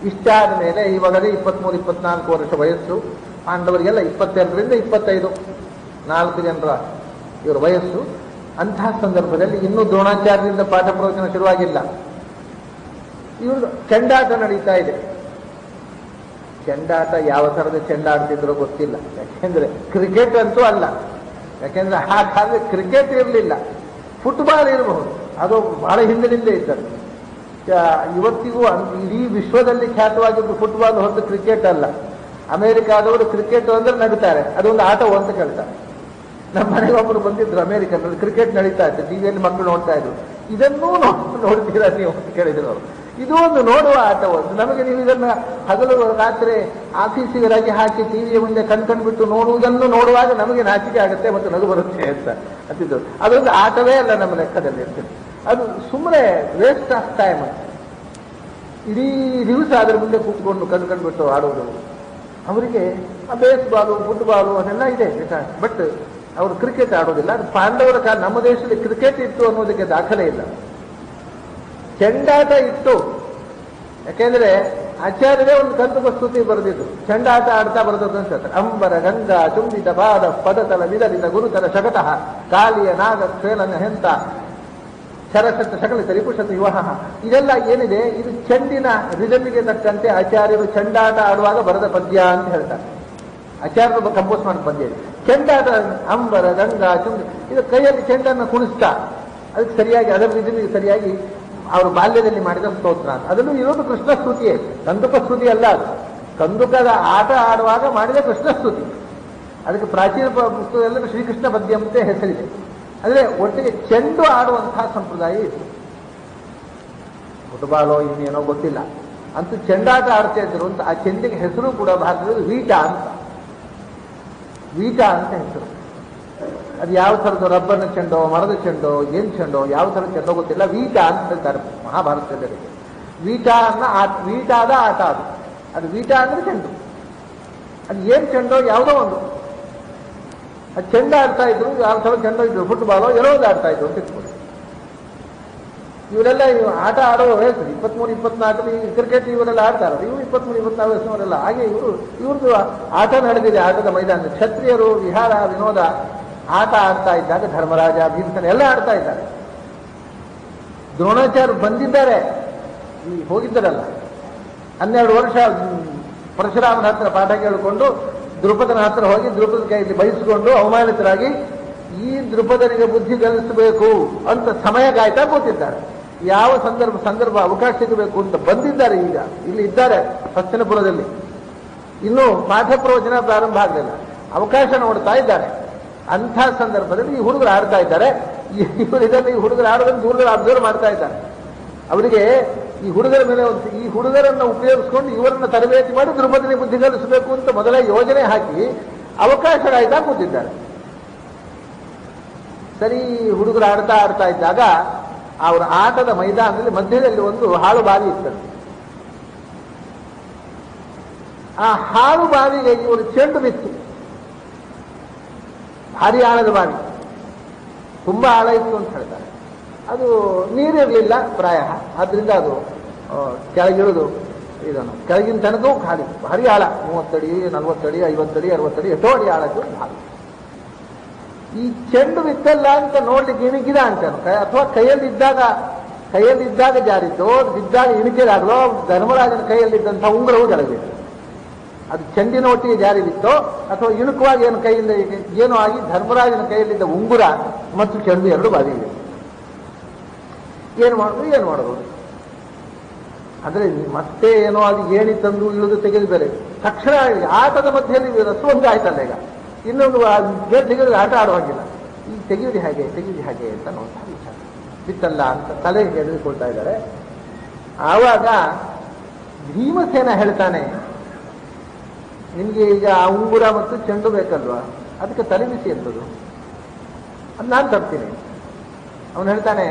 ಇಷ್ಟಾದ ಮೇಲೆ ಇವಾಗಲೇ ಇಪ್ಪತ್ಮೂರು ಇಪ್ಪತ್ನಾಲ್ಕು ವರ್ಷ ವಯಸ್ಸು ಪಾಂಡವರಿಗೆಲ್ಲ ಇಪ್ಪತ್ತೆರಡರಿಂದ ಇಪ್ಪತ್ತೈದು ನಾಲ್ಕು ಜನರ ಇವರ ವಯಸ್ಸು ಅಂತಹ ಸಂದರ್ಭದಲ್ಲಿ ಇನ್ನೂ ದ್ರೋಣಾಚಾರ್ಯರಿಂದ ಪಾಠ ಪ್ರವಚನ ಶುರುವಾಗಿಲ್ಲ ಇವರು ಚೆಂಡಾಟ ನಡೀತಾ ಇದೆ ಚೆಂಡಾಟ ಯಾವ ಥರದ ಚೆಂಡಾಡ್ತಿದ್ರೋ ಗೊತ್ತಿಲ್ಲ ಯಾಕೆಂದ್ರೆ ಕ್ರಿಕೆಟ್ ಅಂತೂ ಅಲ್ಲ ಯಾಕೆಂದ್ರೆ ಆ ಕಾಲದಲ್ಲಿ ಕ್ರಿಕೆಟ್ ಇರಲಿಲ್ಲ ಫುಟ್ಬಾಲ್ ಇರಬಹುದು ಅದು ಬಹಳ ಹಿಂದಿನಿಂದ ಇದ್ದದ್ದು ಯಾ- ಇವತ್ತಿಗೂ ಅನ್- ಇಡೀ ವಿಶ್ವದಲ್ಲಿ ಖ್ಯಾತವಾಗಿದ್ದು ಫುಟ್ಬಾಲ್ ಹೊರತು ಕ್ರಿಕೆಟ್ ಅಲ್ಲ ಅಮೆರಿಕಾದವರು ಕ್ರಿಕೆಟ್ ಅಂದ್ರೆ ನಗುತ್ತಾರೆ ಅದೊಂದು ಆಟವು ಅಂತ ಕೇಳ್ತಾರೆ ನಮ್ಮ ಮನೆಗೆ ಒಬ್ಬರು ಬಂದಿದ್ರು ಅಮೆರಿಕನ್ ಕ್ರಿಕೆಟ್ ನಡೀತಾ ಇತ್ತು ಟಿವಿಯಲ್ಲಿ ಮಕ್ಕಳು ನೋಡ್ತಾ ಇದ್ರು ಇದನ್ನೂ ನೋ- ನೋಡ್ತೀರಾ ನೀವು ಅಂತ ಕೇಳಿದ್ರು ಅವರು ಇದು ಒಂದು ನೋಡುವ ಆಟ ಒಂದು ನಮಗೆ ನೀವು ಇದನ್ನ ಹಗಲು ರಾತ್ರಿ ಆಫೀಸಿಗೆ ರಜೆ ಹಾಕಿ ಟಿವಿಯ ಮುಂದೆ ಕಣ್ಕಂಡ್ಬಿಟ್ಟು ನೋಡುವುದನ್ನು ನೋಡುವಾಗ ನಮಗೆ ನಾಚಿಕೆ ಆಗುತ್ತೆ ಮತ್ತು ನಗು ಬರುತ್ತೆ ಅಂತ ಅಂತಿದ್ದು ಅದೊಂದು ಆಟವೇ ಅಲ್ಲ ನಮ್ಮ ಲೆಕ್ಕದಲ್ಲಿ ಇರ್ತದೆ ಅದು ಸುಮ್ಮನೆ ವೇಸ್ಟ್ ಆಫ್ ಟೈಮ್ ಇಡೀ ದಿವಸ ಅದರ ಮುಂದೆ ಕೂತ್ಕೊಂಡು ಕಣ್ಕಂಡ್ಬಿಟ್ಟು ಆಡುವುದು ಅವರಿಗೆ ಬೇಸ್ಬಾಲು ಫುಟ್ಬಾಲು ಅದೆಲ್ಲ ಇದೆ ಬಟ್ ಅವರು ಕ್ರಿಕೆಟ್ ಆಡೋದಿಲ್ಲ ಅದು ಪಾಂಡವರ ಕಾಲ ನಮ್ಮ ದೇಶದಲ್ಲಿ ಕ್ರಿಕೆಟ್ ಇತ್ತು ಅನ್ನೋದಕ್ಕೆ ದಾಖಲೆ ಇಲ್ಲ ಚೆಂಡಾಟ ಇತ್ತು ಯಾಕೆಂದ್ರೆ ಆಚಾರ್ಯರೇ ಒಂದು ಕಂದುಕ ಸ್ತುತಿ ಬರೆದಿದ್ದು ಚೆಂಡಾಟ ಆಡ್ತಾ ಬರೆದದ್ದು ಅಂತ ಹೇಳ್ತಾರೆ. ಅಂಬರ ಗಂಗಾ ಚುಂಬಿತ ಪಾದ ಪದತಲ ವಿದರಿತ ಗುರುತರ ಶಕಟಃ ಕಾಲಿಯ ನಾಗ ಕ್ಷೇಲನ ಹೆಂತ ಶರಶತ ಸಕಲಿತ ರಿಪುಷತ ವಿವಾಹ ಇದೆಲ್ಲ ಏನಿದೆ ಇದು ಚೆಂಡಿನ ರಿದಮಿಗೆ ತಕ್ಕಂತೆ ಆಚಾರ್ಯರು ಚೆಂಡಾಟ ಆಡುವಾಗ ಬರೆದ ಪದ್ಯ ಅಂತ ಹೇಳ್ತಾರೆ ಆಚಾರ್ಯರು ಕಂಪೋಸ್ ಮಾಡಿ ಪದ್ಯ ಇದೆ. ಚೆಂಡಾಟ ಅಂಬರ ಗಂಗಾ ಚುಂಬಿ ಇದು ಕೈಯಲ್ಲಿ ಚೆಂಡನ್ನು ಕುಣಿಸ್ತಾ ಅದಕ್ಕೆ ಸರಿಯಾಗಿ ಅದರ ರಿದಮಿಗೆ ಸರಿಯಾಗಿ ಅವರು ಬಾಲ್ಯದಲ್ಲಿ ಮಾಡಿದ ಸ್ತೋತ್ರ ಅಂತ ಅದನ್ನು ಇರೋದು ಕೃಷ್ಣ ಸ್ತುತಿಯೇ ಕಂದುಕ ಸ್ತುತಿ ಅಲ್ಲ ಅದು ಕಂದುಕದ ಆಟ ಆಡುವಾಗ ಮಾಡಿದ ಕೃಷ್ಣ ಸ್ತುತಿ ಅದಕ್ಕೆ ಪ್ರಾಚೀನ ಪ- ಪುಸ್ತಕದಲ್ಲಿ ಶ್ರೀಕೃಷ್ಣ ಪದ್ಯ ಅಂತ ಹೆಸರಿದೆ ಅಂದ್ರೆ ಒಟ್ಟಿಗೆ ಚೆಂಡು ಆಡುವಂತಹ ಸಂಪ್ರದಾಯ ಇತ್ತು ಫುಟ್ಬಾಲೋ ಇನ್ನೇನೋ ಗೊತ್ತಿಲ್ಲ ಅಂತೂ ಚೆಂಡಾಟ ಆಡ್ತಾ ಇದ್ರು ಅಂತ ಆ ಚೆಂಡಿಗೆ ಹೆಸರು ಕೂಡ ಭಾರತದಲ್ಲಿ ವೀಟ ಅಂತ ವೀಟ ಅಂತ ಹೆಸರು ಅದು ಯಾವ ಥರದ್ದು ರಬ್ಬರ್ನ ಚೆಂಡೋ ಮರದ ಚೆಂಡೋ ಏನ್ ಚೆಂಡೋ ಯಾವ ಥರದ ಚೆಂಡೋ ಗೊತ್ತಿಲ್ಲ ವೀಟ ಅಂತ ಹೇಳ್ತಾರೆ ಮಹಾಭಾರತದಲ್ಲಿ ವೀಟ ಅನ್ನ ಆಟ ವೀಟಾದ ಆಟ ಅದು ಅದು ವೀಟ ಅಂದ್ರೆ ಚೆಂಡು ಅದು ಏನ್ ಚೆಂಡೋ ಯಾವುದೋ ಒಂದು ಅದು ಚೆಂಡ ಆಡ್ತಾ ಇದ್ರು ಯಾವ ಥರ ಚೆಂಡ ಇದ್ರು ಫುಟ್ಬಾಲೋ ಎಲ್ಲೋದು ಆಡ್ತಾ ಇದ್ರು ಅಂತ ಇಟ್ಕೊಳ್ಳಿ ಇವರೆಲ್ಲ ಇವ್ ಆಟ ಆಡೋ ವಯಸ್ಸು ಇಪ್ಪತ್ಮೂರು ಇಪ್ಪತ್ನಾಲ್ಕು ಈ ಕ್ರಿಕೆಟ್ ಇವರೆಲ್ಲ ಆಡ್ತಾರೆ ಇವರು ಇಪ್ಪತ್ಮೂರು ಇಪ್ಪತ್ನಾಲ್ಕು ವಯಸ್ಸಿನವರೆಲ್ಲ ಹಾಗೆ ಇವರು ಇವ್ರದ್ದು ಆಟ ನಡೆದಿದೆ ಆಟದ ಮೈದಾನ ಕ್ಷತ್ರಿಯರು ವಿಹಾರ ವಿನೋದ ಆಟ ಆಡ್ತಾ ಇದ್ದಾಗ ಧರ್ಮರಾಜ ಭೀಮಸೇನ ಎಲ್ಲ ಆಡ್ತಾ ಇದ್ದಾರೆ ದ್ರೋಣಾಚಾರ್ಯ ಬಂದಿದ್ದಾರೆ ಈ ಹೋಗಿದ್ದರಲ್ಲ ಹನ್ನೆರಡು ವರ್ಷ ಹ್ಮ್, ಪರಶುರಾಮನ ಹತ್ರ ಪಾಠ ಕೇಳಿಕೊಂಡು ದ್ರುಪದನ ಹತ್ರ ಹೋಗಿ ದ್ರುಪದ ಕೈಯಲ್ಲಿ ಬಯಸಿಕೊಂಡು ಅವಮಾನಿತರಾಗಿ ಈ ದ್ರುಪದನಿಗೆ ಬುದ್ಧಿ ಕಲಿಸಬೇಕು ಅಂತ ಸಮಯ ಕಾಯ್ತಾ ಕೂತಿದ್ದಾರೆ ಯಾವ ಸಂದರ್ಭ ಸಂದರ್ಭ ಅವಕಾಶ ಸಿಗಬೇಕು ಅಂತ ಬಂದಿದ್ದಾರೆ ಈಗ ಇಲ್ಲಿ ಇದ್ದಾರೆ ಹಸ್ತಿನಪುರದಲ್ಲಿ ಇನ್ನೂ ಪಾಠ ಪ್ರವಚನ ಪ್ರಾರಂಭ ಆಗಲಿಲ್ಲ ಅವಕಾಶ ನೋಡ್ತಾ ಇದ್ದಾರೆ ಅಂಥ ಸಂದರ್ಭದಲ್ಲಿ ಈ ಹುಡುಗರು ಆಡ್ತಾ ಇದ್ದಾರೆ ಈ- ಇವರು ಇದನ್ನು ಈ ಹುಡುಗರು ಆಡೋದನ್ನು ದೂರದಲ್ಲಿ ಅಬ್ಸರ್ವ್ ಮಾಡ್ತಾ ಇದ್ದಾರೆ ಅವರಿಗೆ ಈ ಹುಡುಗರ ಮೇಲೆ ಒಂದು ಈ ಹುಡುಗರನ್ನು ಉಪಯೋಗಿಸ್ಕೊಂಡು ಇವರನ್ನ ತರಬೇತಿ ಮಾಡಿ ದ್ರುಪದಿನಿ ಬುದ್ಧಿ ಕಲಿಸಬೇಕು ಅಂತ ಮೊದಲ ಯೋಜನೆ ಹಾಕಿ ಅವಕಾಶ ಕಾಯ್ತಾ ಕೂತಿದ್ದಾರೆ ಸರಿ ಹುಡುಗರು ಆಡ್ತಾ ಆಡ್ತಾ ಇದ್ದಾಗ ಅವರ ಆಟದ ಮೈದಾನದಲ್ಲಿ ಮಧ್ಯದಲ್ಲಿ ಒಂದು ಹಾಳು ಬಾವಿ ಇರ್ತದೆ ಆ ಹಾಳು ಬಾವಿಗೆ ಇವರು ಚೆಂಡು ಬಿತ್ತು ಭಾರಿ ಆಳದ ಬಾವಿ ತುಂಬಾ ಆಳ ಇತ್ತು ಅಂತ ಹೇಳ್ತಾರೆ ಅದು ನೀರಿರಲಿಲ್ಲ ಪ್ರಾಯ ಆದ್ರಿಂದ ಅದು ಆ, ಕೆಳಗಿಳಿದು ಇದನ್ನು ಕೆಳಗಿನ ತನಕವೂ ಖಾಲಿ ಭಾರಿ ಆಳ ಮೂವತ್ತಡಿ ನಲ್ವತ್ತಡಿ ಐವತ್ತಡಿ ಅರವತ್ತಡಿ ಎಷ್ಟೋ ಅಡಿ ಆಳದ್ದು ಭಾರಿ ಈ ಚೆಂಡು ಬಿತ್ತಲ್ಲ ಅಂತ ನೋಡ್ಲಿಕ್ಕೆ ಇಣುಕಿದ ಅಂತಾನು ಕೈ- ಅಥವಾ ಕೈಯಲ್ಲಿದ್ದಾಗ ಕೈಯಲ್ಲಿದ್ದಾಗ ಜಾರಿದ್ದು ಅದು ಬಿದ್ದಾಗ ಇಣುಕಿದಾಗಲೋ ಧರ್ಮರಾಜನ ಕೈಯಲ್ಲಿದ್ದಂಥ ಉಂಗುರವು ಜಳಗಿದೆ ಅದು ಚೆಂಡಿನ ಒಟ್ಟಿಗೆ ಜಾರಿ ಬಿತ್ತೋ ಅಥವಾ ಇಣುಕುವಾಗ ಏನು ಕೈಯಿಂದ ಏನೋ ಆಗಿ ಧರ್ಮರಾಜನ ಕೈಯಲ್ಲಿದ್ದ ಉಂಗುರ ಮತ್ತು ಚೆಂಡು ಎರಡು ಬಾವಿಗೆ ಏನು ಮಾಡೋದು ಏನು ಮಾಡೋದು ಅಂದ್ರೆ ಮತ್ತೆ ಏನೋ ಅದು ಏಣಿ ತಂದು ಇಳಿದು ತೆಗೆದು ಬೇರೆ ತಕ್ಷಣ ಆಟದ ಮಧ್ಯದಲ್ಲಿ ರಸವಂಗ ಆಯ್ತಲ್ಲ ಈಗ ಇನ್ನೊಂದು ಗೇಟ್ ತೆಗೆದು ಆಟ ಆಡುವಾಗಿಲ್ಲ ಈ ತೆಗೆಯುವುದು ಹೇಗೆ ತೆಗೆಯುವುದು ಹೇಗೆ ಅಂತ ನೋಡ್ತಾ ವಿಚಾರ ಬಿತ್ತಲ್ಲ ಅಂತ ತಲೆ ಎಳೆದುಕೊಳ್ತಾ ಇದ್ದಾರೆ ಆವಾಗ ಭೀಮಸೇನ ಹೇಳ್ತಾನೆ ನಿಮ್ಗೆ ಈಗ ಆ ಉಂಗುರ ಮತ್ತು ಚೆಂಡು ಬೇಕಲ್ವಾ ಅದಕ್ಕೆ ತಲೆ ಬಿಸಿ ಎಂತದು ಅದು ನಾನು ತರ್ತೀನಿ ಅವನು ಹೇಳ್ತಾನೆ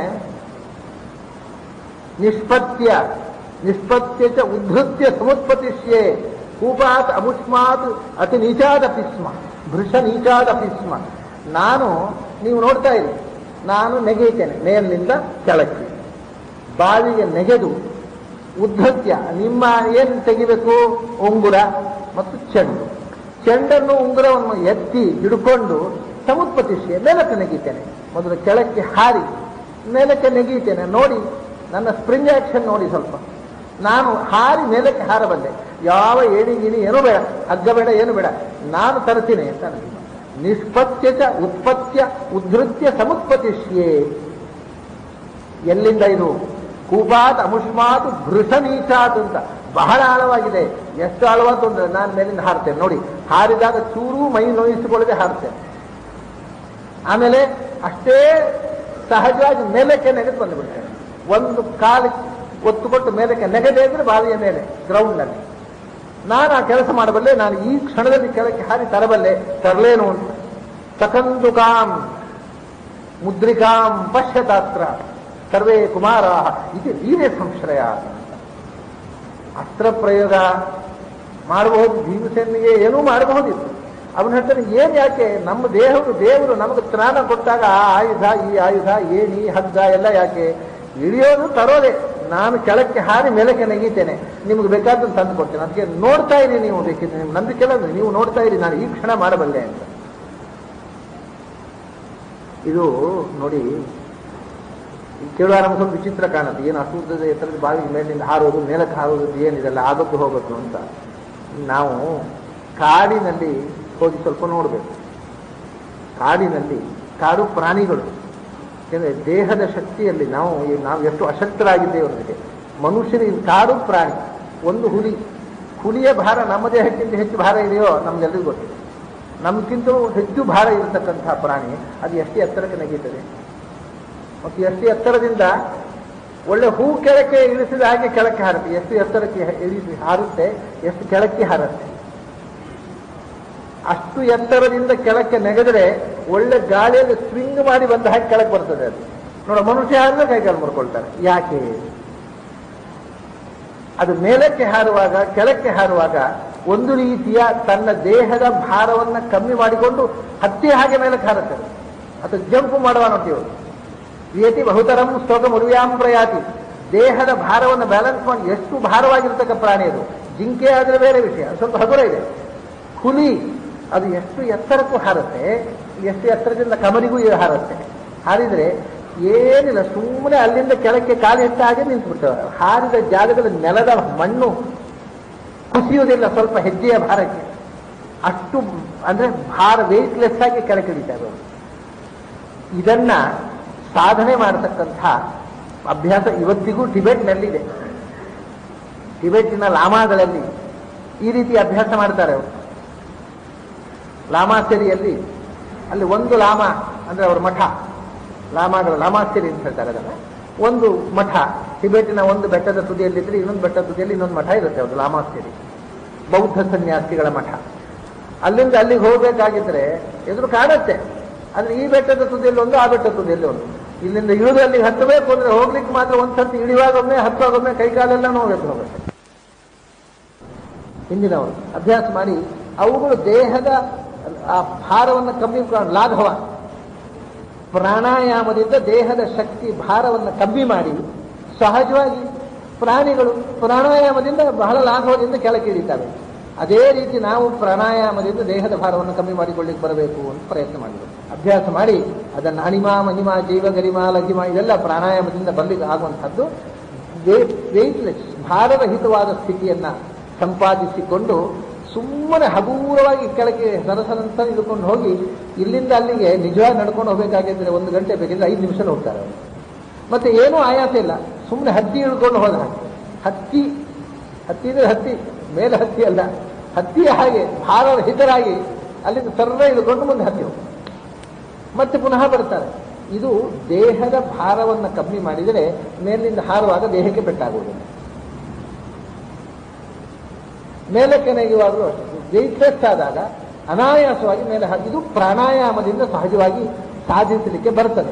ನಿಷ್ಪತ್ಯ ನಿಷ್ಪತ್ಯ ಚ ಉದ್ಧತ್ಯ ಸಮುತ್ಪತಿಷ್ಯೆ ಕೂಪಾತ್ ಅಮುಷ್ಮಾತ್ ಅತಿ ನೀಚಾದಪಿ ಸ್ಮ ಭೃಷ ನೀಚಾದಪಿ ಸ್ಮ ನಾನು ನೀವು ನೋಡ್ತಾ ಇರಿ ನಾನು ನೆಗೆಯುತ್ತೇನೆ ಮೇಲಿನಿಂದ ಕೆಳಕ್ಕೆ ಬಾವಿಗೆ ನೆಗೆದು ಉದ್ಧತ್ಯ ನಿಮ್ಮ ಏನು ತೆಗಿಬೇಕು ಉಂಗುರ ಮತ್ತು ಚೆಂಡು ಚೆಂಡನ್ನು ಉಂಗುರವನ್ನು ಎತ್ತಿ ಹಿಡ್ಕೊಂಡು ಸಮುತ್ಪತಿಸಿಯೇ ಮೇಲಕ್ಕೆ ನೆಗೀತೇನೆ ಮೊದಲು ಕೆಳಕ್ಕೆ ಹಾರಿ ಮೇಲಕ್ಕೆ ನೆಗೀತೇನೆ ನೋಡಿ ನನ್ನ ಸ್ಪ್ರಿಂಗ್ ಆಕ್ಷನ್ ನೋಡಿ ಸ್ವಲ್ಪ ನಾನು ಹಾರಿ ಮೇಲಕ್ಕೆ ಹಾರಬಲ್ಲೆ ಯಾವ ಏಣಿ ಗಿಣಿ ಏನೂ ಬೇಡ ಹಗ್ಗ ಬೇಡ ಏನು ಬೇಡ ನಾನು ತರ್ತೀನಿ ಅಂತ ನನಗೆ ನಿಷ್ಪತ್ಯ ಚ ಉತ್ಪತ್ಯ ಉದ್ಧತ್ಯ ಸಮುತ್ಪತಿಷ್ಯೇ ಎಲ್ಲಿಂದ ಇದು ಕೂಪಾತ್ ಅಮುಷ್ಮಾತ್ ಭೃಷ ನೀಚಾತ್ ಅಂತ ಬಹಳ ಆಳವಾಗಿದೆ ಎಷ್ಟು ಆಳವಾದ್ದು ಅಂದ್ರೆ ನಾನು ಮೇಲಿಂದ ಹಾರ್ತೇನೆ ನೋಡಿ ಹಾರಿದಾಗ ಚೂರು ಮೈ ನೋಯಿಸಿಕೊಳ್ಳದೆ ಹಾರ್ತೇನೆ ಆಮೇಲೆ ಅಷ್ಟೇ ಸಹಜವಾಗಿ ಮೇಲಕ್ಕೆ ನೆಗೆದು ಬಂದುಬಿಡ್ತೇನೆ ಒಂದು ಕಾಲು ಒತ್ತು ಕೊಟ್ಟು ಮೇಲಕ್ಕೆ ನೆಗದೆ ಅಂದ್ರೆ ಬಾವಿಯ ಮೇಲೆ ಗ್ರೌಂಡ್ನಲ್ಲಿ ನಾನು ಆ ಕೆಲಸ ಮಾಡಬಲ್ಲೆ ನಾನು ಈ ಕ್ಷಣದಲ್ಲಿ ಕೆಳಕ್ಕೆ ಹಾರಿ ತರಬಲ್ಲೆ ತರಲೇನು ಅಂತ ಸಕಂದುಕಾಂ ಮುದ್ರಿಕಾಂ ಪಶ್ಯತಾತ್ರ ಸರ್ವೇ ಕುಮಾರ ಇದು ವೀರ್ಯ ಸಂಶ್ರಯ ಅಸ್ತ್ರ ಪ್ರಯೋಗ ಮಾಡಬಹುದು ಭೀಮಸೇನಿಗೆ ಏನೂ ಮಾಡಬಹುದಿತ್ತು ಅವನು ಹೇಳ್ತಾನೆ ಏನ್ ಯಾಕೆ ನಮ್ಮ ದೇವರು ದೇವರು ನಮಗೆ ತ್ರಾಣ ಕೊಟ್ಟಾಗ ಆ ಆಯುಧ ಈ ಆಯುಧ ಏಣಿ ಹಗ್ಗ ಎಲ್ಲ ಯಾಕೆ ಇಳಿಯೋದು ತರೋದೆ ನಾನು ಕೆಳಕ್ಕೆ ಹಾರಿ ಮೇಲಕ್ಕೆ ನೆಗೀತೇನೆ ನಿಮ್ಗೆ ಬೇಕಾದ್ದನ್ನು ತಂದು ಕೊಡ್ತೇನೆ ಅದಕ್ಕೆ ನೋಡ್ತಾ ಇರಿ ನೀವು ಬೇಕಿದ್ರೆ ನಿಮ್ಗೆ ನಂಬಿಕೆ ಇಲ್ಲ ಅಂದ್ರೆ ನೀವು ನೋಡ್ತಾ ಇರಿ ನಾನು ಈ ಕ್ಷಣ ಮಾಡಬಲ್ಲೆ ಅಂತ ಇದು ನೋಡಿ ಈ ಕೇಳುವ ನಮಗೊಂದು ವಿಚಿತ್ರ ಕಾಣುತ್ತೆ ಏನು ಅಸೂರ್ಧದ ಎತ್ತರದ ಬಾವಿ ಮೇಲಿಂದ ಹಾರೋದು ಮೇಲಕ್ಕೆ ಹಾರೋದು ಏನಿದೆಲ್ಲ ಆಗೋದು ಹೋಗೋದು ಅಂತ ನಾವು ಕಾಡಿನಲ್ಲಿ ಹೋಗಿ ಸ್ವಲ್ಪ ನೋಡಬೇಕು ಕಾಡಿನಲ್ಲಿ ಕಾಡು ಪ್ರಾಣಿಗಳು ಯಾಕಂದ್ರೆ ದೇಹದ ಶಕ್ತಿಯಲ್ಲಿ ನಾವು ನಾವು ಎಷ್ಟು ಅಶಕ್ತರಾಗಿದ್ದೇವೆ ಅನ್ನೋದಕ್ಕೆ ಮನುಷ್ಯನಿಗೆ ಕಾಡು ಪ್ರಾಣಿ ಒಂದು ಹುಲಿ ಹುಲಿಯ ಭಾರ ನಮ್ಮ ದೇಹಕ್ಕಿಂತ ಹೆಚ್ಚು ಭಾರ ಇದೆಯೋ ನಮ್ಗೆಲ್ಲರಿಗೂ ಗೊತ್ತಿದೆ ನಮ್ಗಿಂತಲೂ ಹೆಚ್ಚು ಭಾರ ಇರತಕ್ಕಂತಹ ಪ್ರಾಣಿ ಅದು ಎಷ್ಟು ಎತ್ತರಕ್ಕೆ ನೆಗೀತದೆ ಮತ್ತು ಎಷ್ಟು ಎತ್ತರದಿಂದ ಒಳ್ಳೆ ಹೂ ಕೆಳಕ್ಕೆ ಇಳಿಸಿದ ಹಾಗೆ ಕೆಳಕ್ಕೆ ಹಾರುತ್ತೆ ಎಷ್ಟು ಎತ್ತರಕ್ಕೆ ಇಳಿಸಿ ಹಾರುತ್ತೆ ಎಷ್ಟು ಕೆಳಕ್ಕೆ ಹಾರುತ್ತೆ ಅಷ್ಟು ಎತ್ತರದಿಂದ ಕೆಳಕ್ಕೆ ನೆಗೆದರೆ ಒಳ್ಳೆ ಗಾಳಿಯಲ್ಲಿ ಸ್ವಿಂಗ್ ಮಾಡಿ ಬಂದ ಹಾಗೆ ಕೆಳಕ್ಕೆ ಬರ್ತದೆ ಅದು ನೋಡ ಮನುಷ್ಯ ಹಾರಿದ್ರೆ ಕೈಕಾಲು ಮುರ್ಕೊಳ್ತಾರೆ ಯಾಕೆ ಅದು ಮೇಲಕ್ಕೆ ಹಾರುವಾಗ ಕೆಳಕ್ಕೆ ಹಾರುವಾಗ ಒಂದು ರೀತಿಯ ತನ್ನ ದೇಹದ ಭಾರವನ್ನು ಕಮ್ಮಿ ಮಾಡಿಕೊಂಡು ಹತ್ತಿ ಹಾಗೆ ಮೇಲಕ್ಕೆ ಹಾರುತ್ತೆ ಅದು. ಅಥವಾ ಜಂಪ್ ಮಾಡುವ ನೋಡ್ತೀವಿ ಯತಿ ಬಹುತರಂ ಸ್ತೋಕ ಮುರುವ್ಯಾಂ ಪ್ರಯಾತಿ ದೇಹದ ಭಾರವನ್ನು ಬ್ಯಾಲೆನ್ಸ್ ಮಾಡಿ ಎಷ್ಟು ಭಾರವಾಗಿರ್ತಕ್ಕ ಪ್ರಾಣಿ ಅದು ಜಿಂಕೆ ಆದರೆ ಬೇರೆ ವಿಷಯ ಅದು ಸ್ವಲ್ಪ ಹಗುರ ಇದೆ ಹುಲಿ ಅದು ಎಷ್ಟು ಎತ್ತರಕ್ಕೂ ಹಾರುತ್ತೆ ಎಷ್ಟು ಎತ್ತರದಿಂದ ಕಮರಿಗೂ ಇದು ಹಾರುತ್ತೆ ಹಾರಿದ್ರೆ ಏನಿಲ್ಲ ಸುಮ್ಮನೆ ಅಲ್ಲಿಂದ ಕೆಳಕ್ಕೆ ಕಾಲು ಇಟ್ಟ ಹಾಗೆ ನಿಂತುಬಿಡ್ತವೆ ಹಾರಿದ ಜಾಗದಲ್ಲಿ ನೆಲದ ಮಣ್ಣು ಕುಸಿಯುವುದಿಲ್ಲ ಸ್ವಲ್ಪ ಹೆಜ್ಜೆಯ ಭಾರಕ್ಕೆ ಅಷ್ಟು ಅಂದ್ರೆ ಭಾರ ವೆಯ್ಟ್ಲೆಸ್ ಆಗಿ ಕೆಳಗೆ ಇಳಿತಾರೆ ಅವರು ಇದನ್ನ ಸಾಧನೆ ಮಾಡತಕ್ಕಂಥ ಅಭ್ಯಾಸ ಇವತ್ತಿಗೂ ಟಿಬೆಟ್ನಲ್ಲಿದೆ ಟಿಬೆಟ್ಟಿನ ಲಾಮಾಗಳಲ್ಲಿ ಈ ರೀತಿ ಅಭ್ಯಾಸ ಮಾಡ್ತಾರೆ ಅವರು ಲಾಮಾಸೆರಿಯಲ್ಲಿ ಅಲ್ಲಿ ಒಂದು ಲಾಮ ಅಂದ್ರೆ ಅವ್ರ ಮಠ ಲಾಮಾಗಳು ಲಾಮಾಸೆರಿ ಅಂತ ಹೇಳ್ತಾರೆ ಅದನ್ನ ಒಂದು ಮಠ ಟಿಬೆಟಿನ ಒಂದು ಬೆಟ್ಟದ ತುದಿಯಲ್ಲಿದ್ರೆ ಇನ್ನೊಂದು ಬೆಟ್ಟದ ತುದಿಯಲ್ಲಿ ಇನ್ನೊಂದು ಮಠ ಇರುತ್ತೆ ಅದು ಲಾಮಾಸೆರಿ ಬೌದ್ಧ ಸನ್ಯಾಸಿಗಳ ಮಠ ಅಲ್ಲಿಂದ ಅಲ್ಲಿಗೆ ಹೋಗ್ಬೇಕಾಗಿದ್ರೆ ಎದುರು ಕಾಣುತ್ತೆ ಅಂದ್ರೆ ಈ ಬೆಟ್ಟದ ತುದಿಯಲ್ಲಿ ಒಂದು ಆ ಬೆಟ್ಟದ ತುದಿಯಲ್ಲಿ ಒಂದು ಇಲ್ಲಿಂದ ಇಳಿದು ಅಲ್ಲಿಗೆ ಹತ್ತಬೇಕು ಅಂದ್ರೆ ಹೋಗ್ಲಿಕ್ಕೆ ಮಾತ್ರ ಒಂದ್ಸರ್ತಿ ಇಳಿವಾಗೊಮ್ಮೆ ಹತ್ತುವಾಗೊಮ್ಮೆ ಕೈಕಾಲೆಲ್ಲ ನೋವು ಹೋಗುತ್ತೆ ಹಿಂದಿನವರು ಅಭ್ಯಾಸ ಮಾಡಿ ಅವುಗಳು ದೇಹದ ಆ ಭಾರವನ್ನು ಕಮ್ಮಿ ಮಾಡ್- ಲಾಘವ ಪ್ರಾಣಾಯಾಮದಿಂದ ದೇಹದ ಶಕ್ತಿ ಭಾರವನ್ನು ಕಮ್ಮಿ ಮಾಡಿ ಸಹಜವಾಗಿ ಪ್ರಾಣಿಗಳು ಪ್ರಾಣಾಯಾಮದಿಂದ ಬಹಳ ಲಾಘವದಿಂದ ಕೆಳಕ್ಕೆ ಇಳಿತವೆ ಅದೇ ರೀತಿ ನಾವು ಪ್ರಾಣಾಯಾಮದಿಂದ ದೇಹದ ಭಾರವನ್ನು ಕಮ್ಮಿ ಮಾಡಿಕೊಳ್ಳಿಕ್ಕೆ ಬರಬೇಕು ಅಂತ ಪ್ರಯತ್ನ ಮಾಡಿದ್ರು ಅಭ್ಯಾಸ ಮಾಡಿ ಅದನ್ನು ಅಣಿಮ ಮಹಿಮ ಜೀವ ಗರಿಮ ಲಗಿಮ ಇದೆಲ್ಲ ಪ್ರಾಣಾಯಾಮದಿಂದ ಬರ್ಲಿಕ್ಕೆ ಆಗುವಂಥದ್ದು ವೆಯ್ಟ್ಲೆಸ್ ಭಾರರಹಿತವಾದ ಸ್ಥಿತಿಯನ್ನ ಸಂಪಾದಿಸಿಕೊಂಡು ಸುಮ್ಮನೆ ಹಗೂರವಾಗಿ ಕೆಳಗೆ ಸರಸರಂತ ಇಳ್ಕೊಂಡು ಹೋಗಿ ಇಲ್ಲಿಂದ ಅಲ್ಲಿಗೆ ನಿಜವಾಗಿ ನಡ್ಕೊಂಡು ಹೋಗಬೇಕಾಗಿದ್ರೆ ಒಂದು ಗಂಟೆ ಬೇಕಿದ್ರೆ ಐದು ನಿಮಿಷ ಹೋಗ್ತಾರೆ ಅವರು ಮತ್ತೆ ಏನೂ ಆಯಾಸ ಇಲ್ಲ ಸುಮ್ಮನೆ ಹತ್ತಿ ಇಳ್ಕೊಂಡು ಹೋದ ಹಾಗೆ ಹತ್ತಿ ಹತ್ತಿ ಅಂದ್ರೆ ಹತ್ತಿ ಮೇಲೆ ಹತ್ತಿ ಅಲ್ಲ ಹತ್ತಿಯ ಹಾಗೆ ಭಾರರಹಿತರಾಗಿ ಅಲ್ಲಿಂದ ಸರ್ರ ಇಳ್ಕೊಂಡು ಮುಂದೆ ಹತ್ತಿ ಹೋಗ್ತಾರೆ ಮತ್ತೆ ಪುನಃ ಬರ್ತಾರೆ ಇದು ದೇಹದ ಭಾರವನ್ನು ಕಮ್ಮಿ ಮಾಡಿದರೆ ಮೇಲಿಂದ ಹಾರುವಾಗ ದೇಹಕ್ಕೆ ಪೆಟ್ಟಾಗುವುದಿಲ್ಲ ಮೇಲಕ್ಕೆ ನೆಗೆಯುವಾಗಲೂ ಅಷ್ಟೇ ವೆಯ್ಟ್ಲೆಸ್ ಆದಾಗ ಅನಾಯಾಸವಾಗಿ ಮೇಲೆ ಹಾಕಿ ಇದು ಪ್ರಾಣಾಯಾಮದಿಂದ ಸಹಜವಾಗಿ ಸಾಧಿಸಲಿಕ್ಕೆ ಬರ್ತದೆ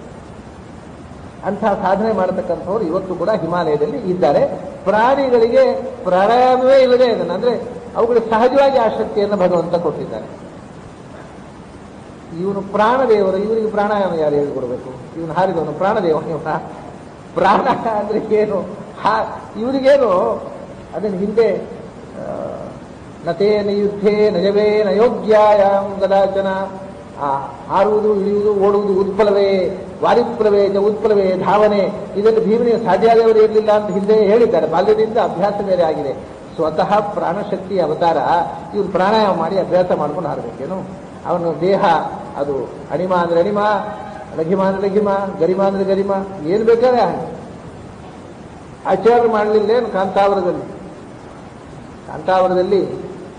ಅಂತಹ ಸಾಧನೆ ಮಾಡತಕ್ಕಂಥವ್ರು ಇವತ್ತು ಕೂಡ ಹಿಮಾಲಯದಲ್ಲಿ ಇದ್ದಾರೆ ಪ್ರಾಣಿಗಳಿಗೆ ಪ್ರಾಣಾಯಾಮವೇ ಇಲ್ಲದೆ ಇದನ್ನು ಅಂದ್ರೆ ಅವುಗಳಿಗೆ ಸಹಜವಾಗಿ ಆ ಶಕ್ತಿಯನ್ನು ಭಗವಂತ ಕೊಟ್ಟಿದ್ದಾರೆ ಇವನು ಪ್ರಾಣದೇವರು ಇವರಿಗೆ ಪ್ರಾಣಾಯಾಮ ಯಾರು ಹೇಳಿಕೊಡ್ಬೇಕು ಇವನು ಹಾರಿದವನು ಪ್ರಾಣದೇವ ಇವನ ಪ್ರಾಣ ಅಂದ್ರೆ ಏನು ಹಾ ಇವರಿಗೇನು ಅದನ್ನ ಹಿಂದೆ ಆ, ನತೇನ ಯುದ್ಧೇ ನಯವೇ ನಯೋಗ್ಯಾಯಾಮ್ ಕದಾಚನ ಆ ಹಾರುವುದು ಇಳಿಯುವುದು ಓಡುವುದು ಉತ್ಪಲವೇ ವಾರಿಪ್ಲವೇ ಚ ಉತ್ಪಲವೇ ಧಾವನೆ ಇದನ್ನು ಭೀಮನಿಗೆ ಸಾಧ್ಯಾದವರು ಇರಲಿಲ್ಲ ಅಂತ ಹಿಂದೆ ಹೇಳಿದ್ದಾರೆ ಬಾಲ್ಯದಿಂದ ಅಭ್ಯಾಸ ಬೇರೆ ಆಗಿದೆ ಸ್ವತಃ ಪ್ರಾಣಶಕ್ತಿ ಅವತಾರ ಇವ್ರು ಪ್ರಾಣಾಯಾಮ ಮಾಡಿ ಅಭ್ಯಾಸ ಮಾಡ್ಕೊಂಡು ಹಾರಬೇಕೇನು ಅವನ ದೇಹ ಅದು ಅಣಿಮ ಅಂದ್ರೆ ಅಣಿಮ ಲಘಿಮ ಅಂದ್ರೆ ಲಘಿಮ ಗರಿಮ ಅಂದ್ರೆ ಗರಿಮ ಏನು ಬೇಕಾದ್ರೆ ಹಾಗೆ ಆಚಾರ್ಯ ಮಾಡಲಿಲ್ಲ ಏನು ಕಾಂತಾವರದಲ್ಲಿ ಕಾಂತಾವರದಲ್ಲಿ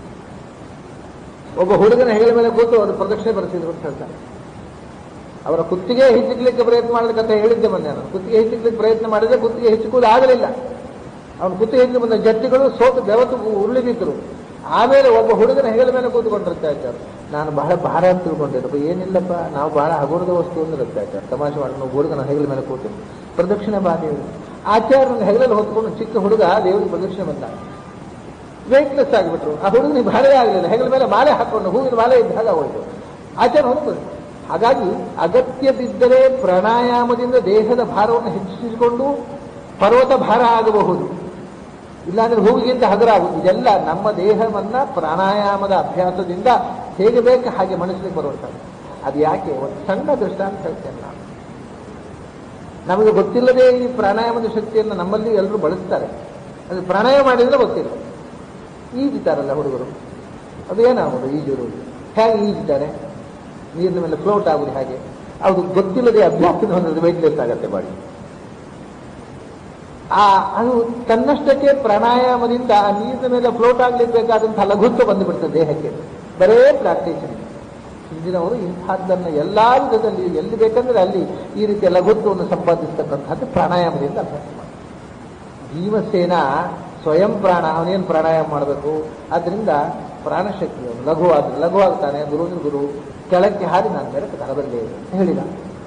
ಒಬ್ಬ ಹುಡುಗನ ಹೆಗಲ ಮೇಲೆ ಕೂತು ಅವರು ಪ್ರದಕ್ಷಿಣೆ ಬರೆಸಿದ್ರು ಅಂತ ಹೇಳ್ತಾರೆ ಅವರ ಕುತ್ತಿಗೆ ಹೆಚ್ಚಿಕ್ಲಿಕ್ಕೆ ಪ್ರಯತ್ನ ಮಾಡ್ಲಿಕ್ಕಂತ ಹೇಳಿದ್ದೆ ಮೊನ್ನೆ ನಾನು ಕುತ್ತಿಗೆ ಹೆಚ್ಚಿಕ್ಲಿಕ್ಕೆ ಪ್ರಯತ್ನ ಮಾಡಿದ್ರೆ ಕುತ್ತಿಗೆ ಹೆಚ್ಚಿಕೊಳ್ಳು ಆಗಲಿಲ್ಲ ಅವನ ಕುತ್ತಿಗೆ ಹೆಚ್ಚಿಗೆ ಬಂದ ಜಟ್ಟಿಗಳು ಸೋತು ಬೆವತು ಉರುಳಿ ಬಿದ್ದರು ಆಮೇಲೆ ಒಬ್ಬ ಹುಡುಗನ ಹೆಗಲ ಮೇಲೆ ಕೂತ್ಕೊಂಡಿರುತ್ತೆ ಆಚಾರ ನಾನು ಬಹಳ ಭಾರ ಅಂತ ತಿಳ್ಕೊಂಡಿದ್ದಪ್ಪ ಏನಿಲ್ಲಪ್ಪ ನಾವು ಬಹಳ ಹಗುರದ ವಸ್ತು ಅಂದ್ರೆ ಆಚಾರ ತಮಾಷೆ ಮಾಡಿ ನಾವು ಹುಡುಗನ ಹೆಗಲ ಮೇಲೆ ಕೂತು ಪ್ರದಕ್ಷಿಣೆ ಬಾ ದೇವರು ಆಚಾರ್ಯನ ಹೆಗಲಲ್ಲಿ ಹೊತ್ಕೊಂಡು ಚಿಕ್ಕ ಹುಡುಗ ದೇವರಿಗೆ ಪ್ರದಕ್ಷಿಣೆ ಬಂದ ವೇಟ್ಲೆಸ್ ಆಗಿಬಿಟ್ರು ಆ ಹುಡುಗನಿಗೆ ಭಾರವೇ ಆಗಲಿಲ್ಲ ಹೆಗಲ ಮೇಲೆ ಮಾಲೆ ಹಾಕೊಂಡು ಹೂವಿನ ಮಾಲೆ ಇದ್ದಾಗ ಹೋಯ್ತು ಆಚಾರ ಹೋಗ್ತದೆ ಹಾಗಾಗಿ ಅಗತ್ಯ ಬಿದ್ದರೆ ಪ್ರಾಣಾಯಾಮದಿಂದ ದೇಹದ ಭಾರವನ್ನು ಹೆಚ್ಚಿಸಿಕೊಂಡು ಪರ್ವತ ಭಾರ ಆಗಬಹುದು ಇಲ್ಲಾಂದ್ರೆ ಹೂವಿಗಿಂತ ಹಗರ ಆಗುವುದು ಇದೆಲ್ಲ ನಮ್ಮ ದೇಹವನ್ನ ಪ್ರಾಣಾಯಾಮದ ಅಭ್ಯಾಸದಿಂದ ಹೇಗೆ ಬೇಕು ಹಾಗೆ ಮನಸ್ಸಿಗೆ ಬರುವಂಥದ್ದು ಅದು ಯಾಕೆ ಒಂದು ಸಣ್ಣ ದೃಷ್ಟಾಂತ ಹೇಳ್ತೇನೆ ನಾನು ನಮಗೆ ಗೊತ್ತಿಲ್ಲದೆ ಈ ಪ್ರಾಣಾಯಾಮದ ಶಕ್ತಿಯನ್ನು ನಮ್ಮಲ್ಲಿ ಎಲ್ಲರೂ ಬಳಸ್ತಾರೆ ಅದು ಪ್ರಾಣಾಯಾಮ ಮಾಡಿದ್ರೆ ಗೊತ್ತಿಲ್ಲ ಈಜುತ್ತಾರಲ್ಲ ಹುಡುಗರು ಅದು ಏನಾಗೋದು ಈಜುವುದು ಹೇಗೆ ಈಜುತ್ತಾರೆ ನೀರಿನ ಮೇಲೆ ಫ್ಲೋಟ್ ಆಗುದು ಹಾಗೆ ಅದು ಗೊತ್ತಿಲ್ಲದೆ ಅಭ್ಯಾಸದ ಹೊಂದಿದ್ರೆ ವೆಯ್ಟ್ಲೆಸ್ ಆಗತ್ತೆ ಬಾಡಿ ಆ ಅದು ತನ್ನಷ್ಟಕ್ಕೆ ಪ್ರಾಣಾಯಾಮದಿಂದ ಆ ನೀರಿನ ಮೇಲೆ ಫ್ಲೋಟ್ ಆಗ್ಲಿಕ್ಕೆ ಬೇಕಾದಂತಹ ಲಘುತ್ವ ಬಂದುಬಿಡ್ತದೆ ದೇಹಕ್ಕೆ ಬರೇ ಪ್ರಾಕ್ಟೀಸ್ ಹಿಂದಿನವರು ಇಂಥದ್ದನ್ನು ಎಲ್ಲಾ ವಿಧದಲ್ಲಿ ಎಲ್ಲಿ ಬೇಕಂದ್ರೆ ಅಲ್ಲಿ ಈ ರೀತಿಯ ಲಘುತ್ವವನ್ನು ಸಂಪಾದಿಸ್ತಕ್ಕಂಥದ್ದು ಪ್ರಾಣಾಯಾಮದಿಂದ ಅಭ್ಯಾಸ ಮಾಡಿ ಭೀಮಸೇನ ಸ್ವಯಂ ಪ್ರಾಣ ಅವನೇನು ಪ್ರಾಣಾಯಾಮ ಮಾಡಬೇಕು ಆದ್ರಿಂದ ಪ್ರಾಣಶಕ್ತಿ ಅವನು ಲಘು ಆದ್ರೆ ಲಘು ಆಗ್ತಾನೆ ಗುರು ಗುರು ಕೆಳಕ್ಕೆ ಹಾರಿ ನಾನು ಮೇಲೆ ತರಬಲ್ಲೆ ಅಂತ ಹೇಳಿದ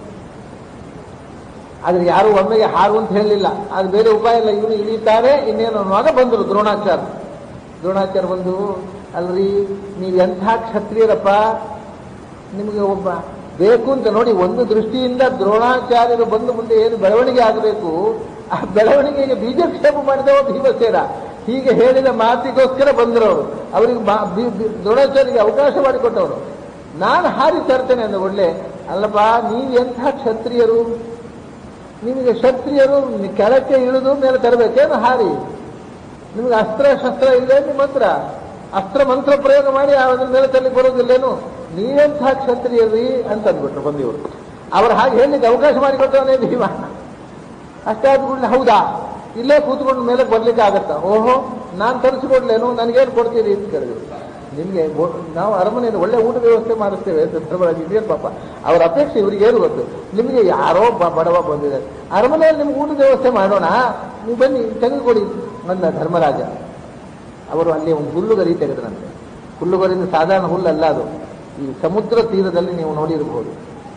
ಆದ್ರೆ ಯಾರು ಒಮ್ಮೆಗೆ ಹಾರು ಅಂತ ಹೇಳಲಿಲ್ಲ ಅದು ಬೇರೆ ಉಪಾಯ ಇಲ್ಲ ಇವನು ಇಳಿತಾರೆ ಇನ್ನೇನು ಅನ್ನುವಾಗ ಬಂದರು ದ್ರೋಣಾಚಾರ್ಯ ದ್ರೋಣಾಚಾರ್ಯ ಬಂದು ಅಲ್ರಿ ನೀವು ಎಂಥ ಕ್ಷತ್ರಿಯರಪ್ಪ ನಿಮಗೆ ಒಬ್ಬ ಬೇಕು ಅಂತ ನೋಡಿ ಒಂದು ದೃಷ್ಟಿಯಿಂದ ದ್ರೋಣಾಚಾರ್ಯರು ಬಂದು ಮುಂದೆ ಏನು ಬೆಳವಣಿಗೆ ಆಗಬೇಕು ಆ ಬೆಳವಣಿಗೆಗೆ ಬೀಜಕ್ಷೇಪ ಮಾಡಿದವ ಭೀಮಸೇನ ಹೀಗೆ ಹೇಳಿದ ಮಾತಿಗೋಸ್ಕರ ಬಂದರು ಅವರು ಅವರಿಗೆ ಮಾ- ಬಿ- ಬಿ- ದ್ರೋಣಾಚಾರ್ಯರಿಗೆ ಅವಕಾಶ ಮಾಡಿಕೊಟ್ಟವರು ನಾನು ಹಾರಿ ತರ್ತೇನೆ ಅಂದ ಒಳ್ಳೆ ಅಲ್ಲಪ್ಪ ನೀವು ಎಂಥ ಕ್ಷತ್ರಿಯರು ನಿಮಗೆ ಕ್ಷತ್ರಿಯರು ನಿ- ಕೆಳಕ್ಕೆ ಇಳಿದು ಮೇಲೆ ತರಬೇಕೇನು ಹಾರಿ ನಿಮಗೆ ಅಸ್ತ್ರ ಶಸ್ತ್ರ ಇಲ್ಲ ನಿಮ್ಮ ಹತ್ರ ಅಸ್ತ್ರ ಮಂತ್ರ ಪ್ರಯೋಗ ಮಾಡಿ ಅದ್ರ ಮೇಲೆ ತರಲಿಕ್ಕೆ ಬರೋದಿಲ್ಲೇನು ನೀವೆಂಥ ಕ್ಷತ್ರಿಯರಿ ಅಂತ ಅಂದ್ಬಿಟ್ರು ಬಂದಿವರು ಅವ್ರು ಹಾಗೆ ಹೇಳಲಿಕ್ಕೆ ಅವಕಾಶ ಮಾಡಿಕೊಟ್ಟವನೇ ಭೀಮ ಅಷ್ಟಾದ ಕೂಡಲೇ ಹೌದಾ ಇಲ್ಲೇ ಕೂತ್ಕೊಂಡು ಮೇಲೆ ಬರ್ಲಿಕ್ಕೆ ಆಗತ್ತಾ ಓಹೋ ನಾನು ತರಿಸಿಕೊಡ್ಲೇನು ನನಗೇನು ಕೊಡ್ತೀರಿ ಅಂತ ಕೇಳಿದ್ರು ನಿಮಗೆ ನಾವು ಅರಮನೆಯಲ್ಲಿ ಒಳ್ಳೆ ಊಟ ವ್ಯವಸ್ಥೆ ಮಾಡಿಸ್ತೇವೆ ಅಂತ ಧರ್ಮರಾಜ ಇದೇನು ಪಾಪ ಅವ್ರ ಅಪೇಕ್ಷೆ ಇವರಿಗೆ ಏನು ಗೊತ್ತು ನಿಮಗೆ ಯಾರೋ ಬ- ಬಡವ ಬಂದಿದೆ ಅರಮನೆಯಲ್ಲಿ ನಿಮ್ಗೆ ಊಟದ ವ್ಯವಸ್ಥೆ ಮಾಡೋಣ ನೀವು ಬನ್ನಿ ತೆಗೆದುಕೊಡಿ ಅಂದ ಧರ್ಮರಾಜ ಅವರು ಅಲ್ಲಿ ಒಂದು ಹುಲ್ಲುಗರಿ ತೆಗೆದ್ರಂತೆ ಹುಲ್ಲುಗರಿಂದ ಸಾಧಾರಣ ಹುಲ್ಲಲ್ಲ ಅದು ಈ ಸಮುದ್ರ ತೀರದಲ್ಲಿ ನೀವು ನೋಡಿರಬಹುದು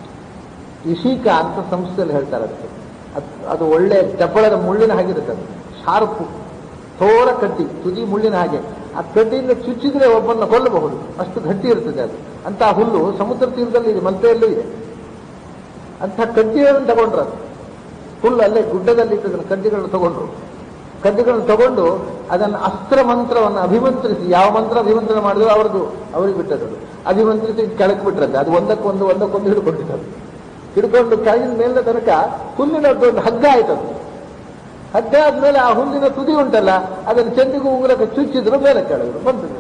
ಇಶೀಕ ಅಂತ ಸಂಸ್ಥೆಯಲ್ಲಿ ಹೇಳ್ತಾರೆ ಅದಕ್ಕೆ ಅದ್- ಅದು ಒಳ್ಳೆ ದಬ್ಬಳದ ಮುಳ್ಳಿನ ಹಾಗಿರುತ್ತೆ ಅದು ಶಾರ್ಪು ಥೋರ ಕಡ್ಡಿ ತುದಿ ಮುಳ್ಳಿನ ಹಾಗೆ ಆ ಕಡ್ಡಿಯಿಂದ ಚುಚ್ಚಿದ್ರೆ ಒಬ್ಬನ್ನ ಕೊಲ್ಲಬಹುದು ಅಷ್ಟು ಗಟ್ಟಿ ಇರ್ತದೆ ಅದು ಅಂತ ಹುಲ್ಲು ಸಮುದ್ರ ತೀರದಲ್ಲಿ ಇದೆ ಮಲ್ಪೆಯಲ್ಲೂ ಇದೆ ಅಂತ ಕಡ್ಡಿಗಳನ್ನು ತಗೊಂಡ್ರು ಅದು ಹುಲ್ಲು ಅಲ್ಲೇ ಗುಡ್ಡದಲ್ಲಿ ಇದ್ದದನ್ನು ಕಡ್ಡಿಗಳನ್ನು ತಗೊಂಡ್ರು ಕಡ್ಡಿಗಳನ್ನು ತಗೊಂಡು ಅದನ್ನು ಅಸ್ತ್ರ ಮಂತ್ರವನ್ನು ಅಭಿಮಂತ್ರಿಸಿ ಯಾವ ಮಂತ್ರ ಅಭಿಮಂತ್ರಣ ಮಾಡಿದ್ರು ಅವ್ರದ್ದು ಅವ್ರಿಗೆ ಬಿಟ್ಟದ್ದು ಅದು. ಅಭಿಮಂತ್ರಿಸಿ ಕೆಳಕ್ಕೆ ಬಿಟ್ರಂತೆ ಅದು ಒಂದಕ್ಕೊಂದು ಒಂದಕ್ಕೊಂದು ಹಿಡ್ಕೊಂಡಿದ್ದದು ಹಿಡ್ಕೊಂಡು ಕೆಳಗಿನ ಮೇಲಿನ ತನಕ ಹುಲ್ಲಿನದ್ದು ಒಂದು ಹಗ್ಗ ಆಯ್ತದು ಹಗ್ಗ ಆದ್ಮೇಲೆ ಆ ಹುಲ್ಲಿನ ತುದಿ ಉಂಟಲ್ಲ ಅದನ್ನು ಚೆಂಡಿಗೂ ಉಂಗುರಕ್ಕೆ ಚುಚ್ಚಿದ್ರು ಮೇಲೆ ಕೆಳಗರು ಬಂತದೆ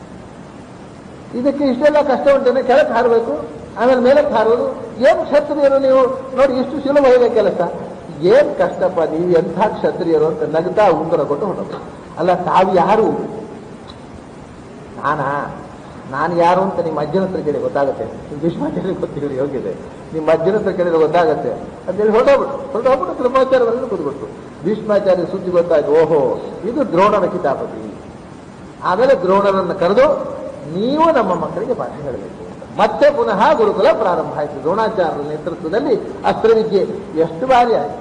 ಇದಕ್ಕೆ ಇಷ್ಟೆಲ್ಲ ಕಷ್ಟ ಉಂಟೇನೆ ಕೆಳಕ್ಕೆ ಹಾರಬೇಕು ಆಮೇಲೆ ಮೇಲಕ್ಕೆ ಹಾರೋದು ಏನು ಕ್ಷತ್ರಿಯರು ನೀವು ನೋಡಿ ಇಷ್ಟು ಸುಲಭ ಇದೆ ಕೆಲಸ ಏನ್ ಕಷ್ಟಪ್ಪ ನೀವು ಎಂಥ ಕ್ಷತ್ರಿಯರು ಅಂತ ನಗ್ತಾ ಉಂಗುರ ಕೊಟ್ಟು ಹೊರಟು ಅಲ್ಲ ತಾವು ಯಾರು ನಾನಾ ನಾನು ಯಾರು ಅಂತ ನಿಮ್ಮ ಅಜ್ಜನ ಹತ್ರ ಕೇಳಿ ಗೊತ್ತಾಗುತ್ತೆ ನಿಮ್ಮ ಭೀಷ್ಮಾಚಾರ್ಯ ಗೊತ್ತಿಲ್ಲ ಯೋಗ್ಯತೆ ನಿಮ್ಮ ಅಜ್ಜನ ಹತ್ರ ಕೇಳಿದ್ರೆ ಗೊತ್ತಾಗುತ್ತೆ ಅಂತೇಳಿ ಹೊರಟೋಗ್ಬಿಟ್ಟು ಹೊರಟೋಗ್ಬಿಟ್ಟು ಕೃಪಾಚಾರ್ಯವನ್ನು ಕೂತ್ಬಿಟ್ಟು ಭೀಷ್ಮಾಚಾರ್ಯ ಸುದ್ದಿ ಗೊತ್ತಾಯ್ತು ಓಹೋ ಇದು ದ್ರೋಣನ ಕಿತಾಪತಿ ಆಮೇಲೆ ದ್ರೋಣರನ್ನು ಕರೆದು ನೀವು ನಮ್ಮ ಮಕ್ಕಳಿಗೆ ಪಾಠ ಹೇಳಬೇಕು ಅಂತ. ಮತ್ತೆ ಪುನಃ ಗುರುಕುಲ ಪ್ರಾರಂಭ ಆಯಿತು ದ್ರೋಣಾಚಾರ್ಯರ ನೇತೃತ್ವದಲ್ಲಿ ಅಸ್ತ್ರವಿದ್ಯೆ ಎಷ್ಟು ಬಾರಿ ಆಯಿತು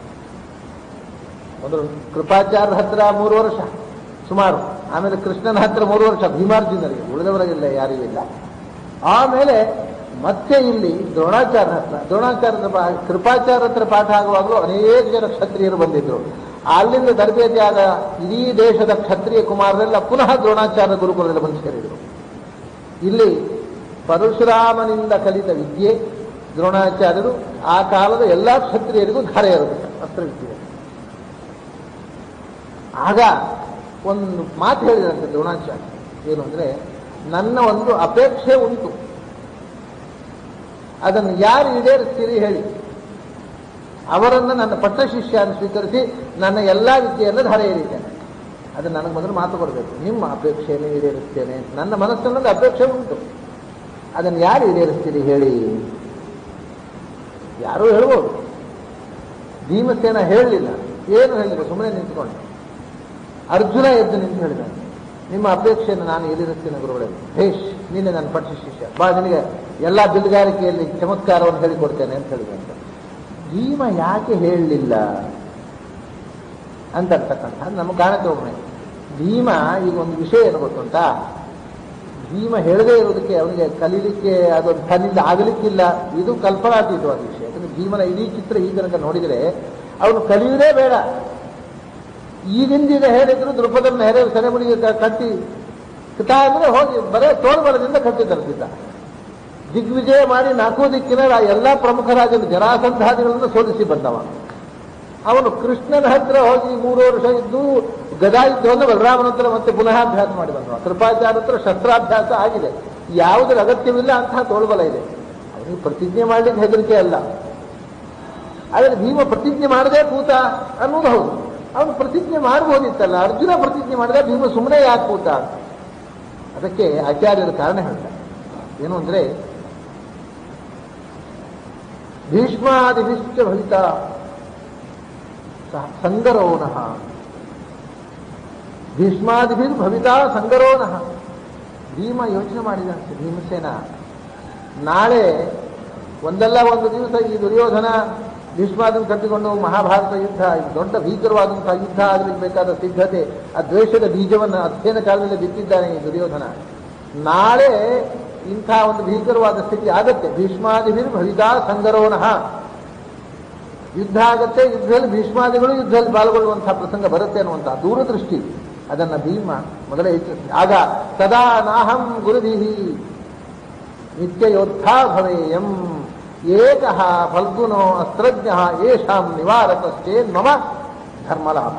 ಒಂದು ಕೃಪಾಚಾರ್ಯ ಹತ್ರ ಮೂರು ವರ್ಷ ಸುಮಾರು ಆಮೇಲೆ ಕೃಷ್ಣನ ಹತ್ರ ಮೂರು ವರ್ಷ ಭೀಮಾರ್ಜುನರಿಗೆ ಉಳಿದವರಿಗಿಲ್ಲ ಯಾರಿಗೂ ಇಲ್ಲ ಆಮೇಲೆ ಮತ್ತೆ ಇಲ್ಲಿ ದ್ರೋಣಾಚಾರ್ಯ ಹತ್ರ ದ್ರೋಣಾಚಾರ್ಯರ ಪಾ- ಕೃಪಾಚಾರ್ಯ ಹತ್ರ ಪಾಠ ಆಗುವಾಗಲೂ ಅನೇಕ ಜನ ಕ್ಷತ್ರಿಯರು ಬಂದಿದ್ರು ಅಲ್ಲಿಂದ ತರಬೇತಿಯಾದ ಇಡೀ ದೇಶದ ಕ್ಷತ್ರಿಯ ಕುಮಾರರೆಲ್ಲ ಪುನಃ ದ್ರೋಣಾಚಾರ್ಯ ಗುರುಕುಲದಲ್ಲಿ ಬಂದು ಸೇರಿದರು ಇಲ್ಲಿ ಪರಶುರಾಮನಿಂದ ಕಲಿತ ವಿದ್ಯೆ ದ್ರೋಣಾಚಾರ್ಯರು ಆ ಕಾಲದ ಎಲ್ಲ ಕ್ಷತ್ರಿಯರಿಗೂ ಧಾರೆ ಇರಬೇಕು ಅಸ್ತ್ರವಿದ್ಯೆ ಆಗ ಒಂದು ಮಾತು ಹೇಳಿದಂತೆ ದ್ರೋಣಾಚಾರ್ಯ ಏನು ಅಂದ್ರೆ ನನ್ನ ಒಂದು ಅಪೇಕ್ಷೆ ಉಂಟು ಅದನ್ನು ಯಾರು ಈಡೇರಿಸ್ತೀರಿ ಹೇಳಿ ಅವರನ್ನು ನನ್ನ ಪಟ್ಟ ಶಿಷ್ಯನ ಸ್ವೀಕರಿಸಿ ನನ್ನ ಎಲ್ಲ ವಿದ್ಯೆಯನ್ನು ಧಾರೆ ಏರಿದ್ದೇನೆ ಅದು ನನಗೆ ಮೊದಲು ಮಾತು ಕೊಡಬೇಕು ನಿಮ್ಮ ಅಪೇಕ್ಷೆಯನ್ನು ಈಡೇರಿಸ್ತೇನೆ ನನ್ನ ಮನಸ್ಸಿನಲ್ಲಿ ಅಪೇಕ್ಷೆ ಉಂಟು ಅದನ್ನು ಯಾರು ಈಡೇರಿಸ್ತೀರಿ ಹೇಳಿ ಯಾರೂ ಹೇಳ್ಬೋದು ಭೀಮಸೇನ ಹೇಳಲಿಲ್ಲ ಏನು ಹೇಳಿಲ್ಲ ಸುಮ್ಮನೆ ನಿಂತ್ಕೊಂಡು ಅರ್ಜುನ ಎದ್ದು ನಿಂತು ಹೇಳಿದ್ದಾನೆ ನಿಮ್ಮ ಅಪೇಕ್ಷೆಯನ್ನು ನಾನು ಈಡೇರಿಸ್ತೇನೆ ಗುರುಗಳೇ ಭೇಷ್ ನಿನ್ನೆ ನನ್ನ ಪಟ್ಟ ಶಿಷ್ಯ ಬಾ ನಿನಗೆ ಎಲ್ಲ ಬಿಲ್ಗಾರಿಕೆಯಲ್ಲಿ ಚಮತ್ಕಾರವನ್ನು ಹೇಳಿಕೊಡ್ತೇನೆ ಅಂತ ಹೇಳಿದಂತೆ ಭೀಮ ಯಾಕೆ ಹೇಳಲಿಲ್ಲ ಅಂತಕ್ಕಂಥ ನಮಗೆ ಕಾಣುತ್ತೆ ಒಮ್ಮೆ ಭೀಮ ಈಗ ಒಂದು ವಿಷಯ ಏನು ಗೊತ್ತುಂಟಾ ಭೀಮ ಹೇಳದೇ ಇರೋದಕ್ಕೆ ಅವನಿಗೆ ಕಲೀಲಿಕ್ಕೆ ಅದೊಂದು ತನ್ನಿಂದ ಆಗಲಿಕ್ಕಿಲ್ಲ ಇದು ಕಲ್ಪನಾತೀತವಾದ ವಿಷಯ ಯಾಕಂದ್ರೆ ಭೀಮನ ಇಡೀ ಚಿತ್ರ ಈ ತನಕ ನೋಡಿದರೆ ಅವನು ಕಲಿಯುವುದೇ ಬೇಡ ಈಗಿಂದೀಗ ಹೇಳಿದ್ರು ದೃಪದನ್ನ ಹೆರೆ ಸೆರೆಮಣಿಗೆ ಕ- ಕಟ್ಟಿ ಕಿತಾ ಅಂದ್ರೆ ಹೋಗಿ ಬರೇ ತೋಳ್ಬಲದಿಂದ ಕಟ್ಟಿ ತರ್ತಿದ್ದ ದಿಗ್ವಿಜಯ ಮಾಡಿ ನಾಲ್ಕು ದಿಕ್ಕಿನ ರಾ- ಎಲ್ಲ ಪ್ರಮುಖ ರಾಜರು ಜರಾಸಂಧಾದಿಗಳನ್ನು ಸೋಲಿಸಿ ಬಂದವ ಅವನು ಕೃಷ್ಣನ ಹತ್ರ ಹೋಗಿ ಮೂರು ವರ್ಷ ಇದ್ದು ಗದಾ ಯುದ್ಧವನ್ನು ಬಲರಾಮನ ಹತ್ರ ಮತ್ತೆ ಪುನಃ ಅಭ್ಯಾಸ ಮಾಡಿ ಬಂದವ ಕೃಪಾಚಾರ್ಯ ಹತ್ರ ಶಸ್ತ್ರಾಭ್ಯಾಸ ಆಗಿದೆ ಯಾವುದರ ಅಗತ್ಯವಿಲ್ಲ ಅಂತಹ ತೋಳ್ಬಲ ಇದೆ ಅವನಿಗೆ ಪ್ರತಿಜ್ಞೆ ಮಾಡಲಿಕ್ಕೆ ಹೆದರಿಕೆ ಅಲ್ಲ ಆದರೆ ಭೀಮ ಪ್ರತಿಜ್ಞೆ ಮಾಡದೆ ಕೂತ ಅನ್ನೋದು ಹೌದು ಅವನು ಪ್ರತಿಜ್ಞೆ ಮಾಡಬಹುದಿತ್ತಲ್ಲ ಅರ್ಜುನ ಪ್ರತಿಜ್ಞೆ ಮಾಡಿದ ಭೀಮ ಸುಮ್ಮನೆ ಯಾಕೆ ಕೂತ ಅಂತ. ಅದಕ್ಕೆ ಆಚಾರ್ಯರ ಕಾರಣ ಹೇಳ್ತಾರೆ ಏನು ಅಂದ್ರೆ ಭೀಷ್ಮಾದಿಭಿಶ್ಚ ಭವಿತ ಸ- ಸಂಗರೋನಃ ಭೀಷ್ಮಾದಿಭಿರ್ ಭವಿತಾ ಸಂಗರೋನಃ ಭೀಮ ಯೋಚನೆ ಮಾಡಿದಂತೆ ಭೀಮಸೇನ ನಾಳೆ ಒಂದಲ್ಲ ಒಂದು ದಿವಸ ಈ ದುರ್ಯೋಧನ ಭೀಷ್ಮಾದನ್ನು ಕಟ್ಟಿಕೊಂಡು ಮಹಾಭಾರತ ಯುದ್ಧ ಇದು ದೊಡ್ಡ ಭೀಕರವಾದಂತಹ ಯುದ್ಧ ಆಗಲಿಕ್ಕೆ ಬೇಕಾದ ಸಿದ್ಧತೆ ಆ ದ್ವೇಷದ ಬೀಜವನ್ನು ಅಧ್ಯಯನ ಕಾಲದಲ್ಲಿ ಬಿತ್ತಿದ್ದಾನೆ ಈ ದುರ್ಯೋಧನ ನಾಳೆ ಇಂಥ ಒಂದು ಭೀಕರವಾದ ಸ್ಥಿತಿ ಆಗತ್ತೆ ಭೀಷ್ಮಾದಿಭಿರ್ ಭವಿತಾ ಸಂಗರೋನಃ ಯುದ್ಧ ಆಗತ್ತೆ ಯುದ್ಧದಲ್ಲಿ ಭೀಷ್ಮಾದಿಗಳು ಯುದ್ಧದಲ್ಲಿ ಪಾಲ್ಗೊಳ್ಳುವಂತಹ ಪ್ರಸಂಗ ಬರುತ್ತೆ ಅನ್ನುವಂತಹ ದೂರದೃಷ್ಟಿ ಅದನ್ನ ಭೀಮ ಮೊದಲೇ ಎಚ್ಚರಿಸಿ ಆಗ ಸದಾ ನಾಹಂ ಗುರುಭಿಹಿ ನಿತ್ಯಯೋದ್ಧಾ ಭವೇಯಂ ಏಕಃ ಫಲ್ಗುನೋ ಅಸ್ತ್ರಜ್ಞ ಯೇಷಾಂ ನಿವಾರಕಶ್ಚೇನ್ ಮಮ ಧರ್ಮಲಾಭ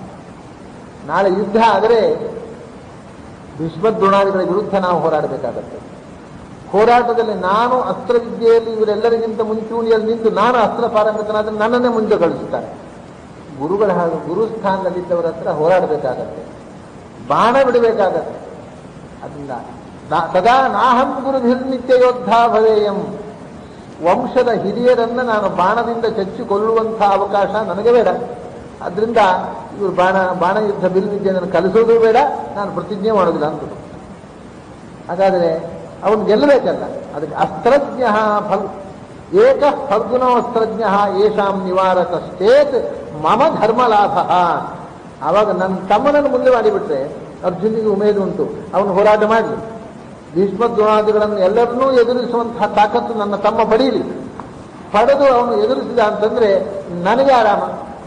ನಾಳೆ ಯುದ್ಧ ಆದರೆ ಭೀಷ್ಮದ್ರೋಣಾದಿಗಳ ವಿರುದ್ಧ ನಾವು ಹೋರಾಡಬೇಕಾಗತ್ತೆ ಹೋರಾಟದಲ್ಲಿ ನಾನು ಅಸ್ತ್ರವಿದ್ಯೆಯಲ್ಲಿ ಇವರೆಲ್ಲರಿಗಿಂತ ಮುಂಚೂಣಿಯಲ್ಲಿ ನಿಂತು ನಾನು ಅಸ್ತ್ರ ಪಾರಂಗತನಾದ್ರೆ ನನ್ನನ್ನೇ ಮುಂದೆ ಕಳಿಸುತ್ತಾರೆ ಗುರುಗಳ ಹಾಗೆ ಗುರು ಸ್ಥಾನದಲ್ಲಿದ್ದವರ ಹತ್ರ ಹೋರಾಡಬೇಕಾಗತ್ತೆ ಬಾಣ ಬಿಡಬೇಕಾಗತ್ತೆ ಅದರಿಂದ ನಾ- ಸದಾ ನಾಹಂ ಗುರು ನಿತ್ಯ ಯೋದ್ಧ ಭವೇಯಂ ವಂಶದ ಹಿರಿಯರನ್ನ ನಾನು ಬಾಣದಿಂದ ಚಚ್ಚಿ ಕೊಲ್ಲುವಂತಹ ಅವಕಾಶ ನನಗೆ ಬೇಡ ಅದರಿಂದ ಇವರು ಬಾಣ ಬಾಣ ಯುದ್ಧ ಬಿಲ್ ವಿದ್ಯೆಯನ್ನು ಕಲಿಸೋದು ಬೇಡ ನಾನು ಪ್ರತಿಜ್ಞೆ ಮಾಡೋದಿಲ್ಲ ಅಂತ ಹಾಗಾದರೆ ಅವನು ಗೆಲ್ಲಬೇಕಲ್ಲ ಅದಕ್ಕೆ ಅಸ್ತ್ರಜ್ಞ ಫಲ್ ಏಕ ಫಲ್ಗುನೋ ಅಸ್ತ್ರಜ್ಞ ಯೇಷಾಂ ನಿವಾರಕಶ್ಚೇತ್ ಮಮ ಧರ್ಮಲಾಭ ಆವಾಗ ನನ್ನ ತಮ್ಮನನ್ನು ಮುಂದೆ ಮಾಡಿಬಿಟ್ರೆ ಅರ್ಜುನಿಗೆ ಉಮೇದು ಉಂಟು ಅವನು ಹೋರಾಟ ಮಾಡಲಿ ಭೀಷ್ಮದ್ರೋಣಾದಿಗಳನ್ನು ಎಲ್ಲರನ್ನೂ ಎದುರಿಸುವಂತಹ ತಾಕತ್ತು ನನ್ನ ತಮ್ಮ ಪಡೀಲಿ ಪಡೆದು ಅವನು ಎದುರಿಸಿದ ಅಂತಂದ್ರೆ ನನಗೆ ಆರಾಮ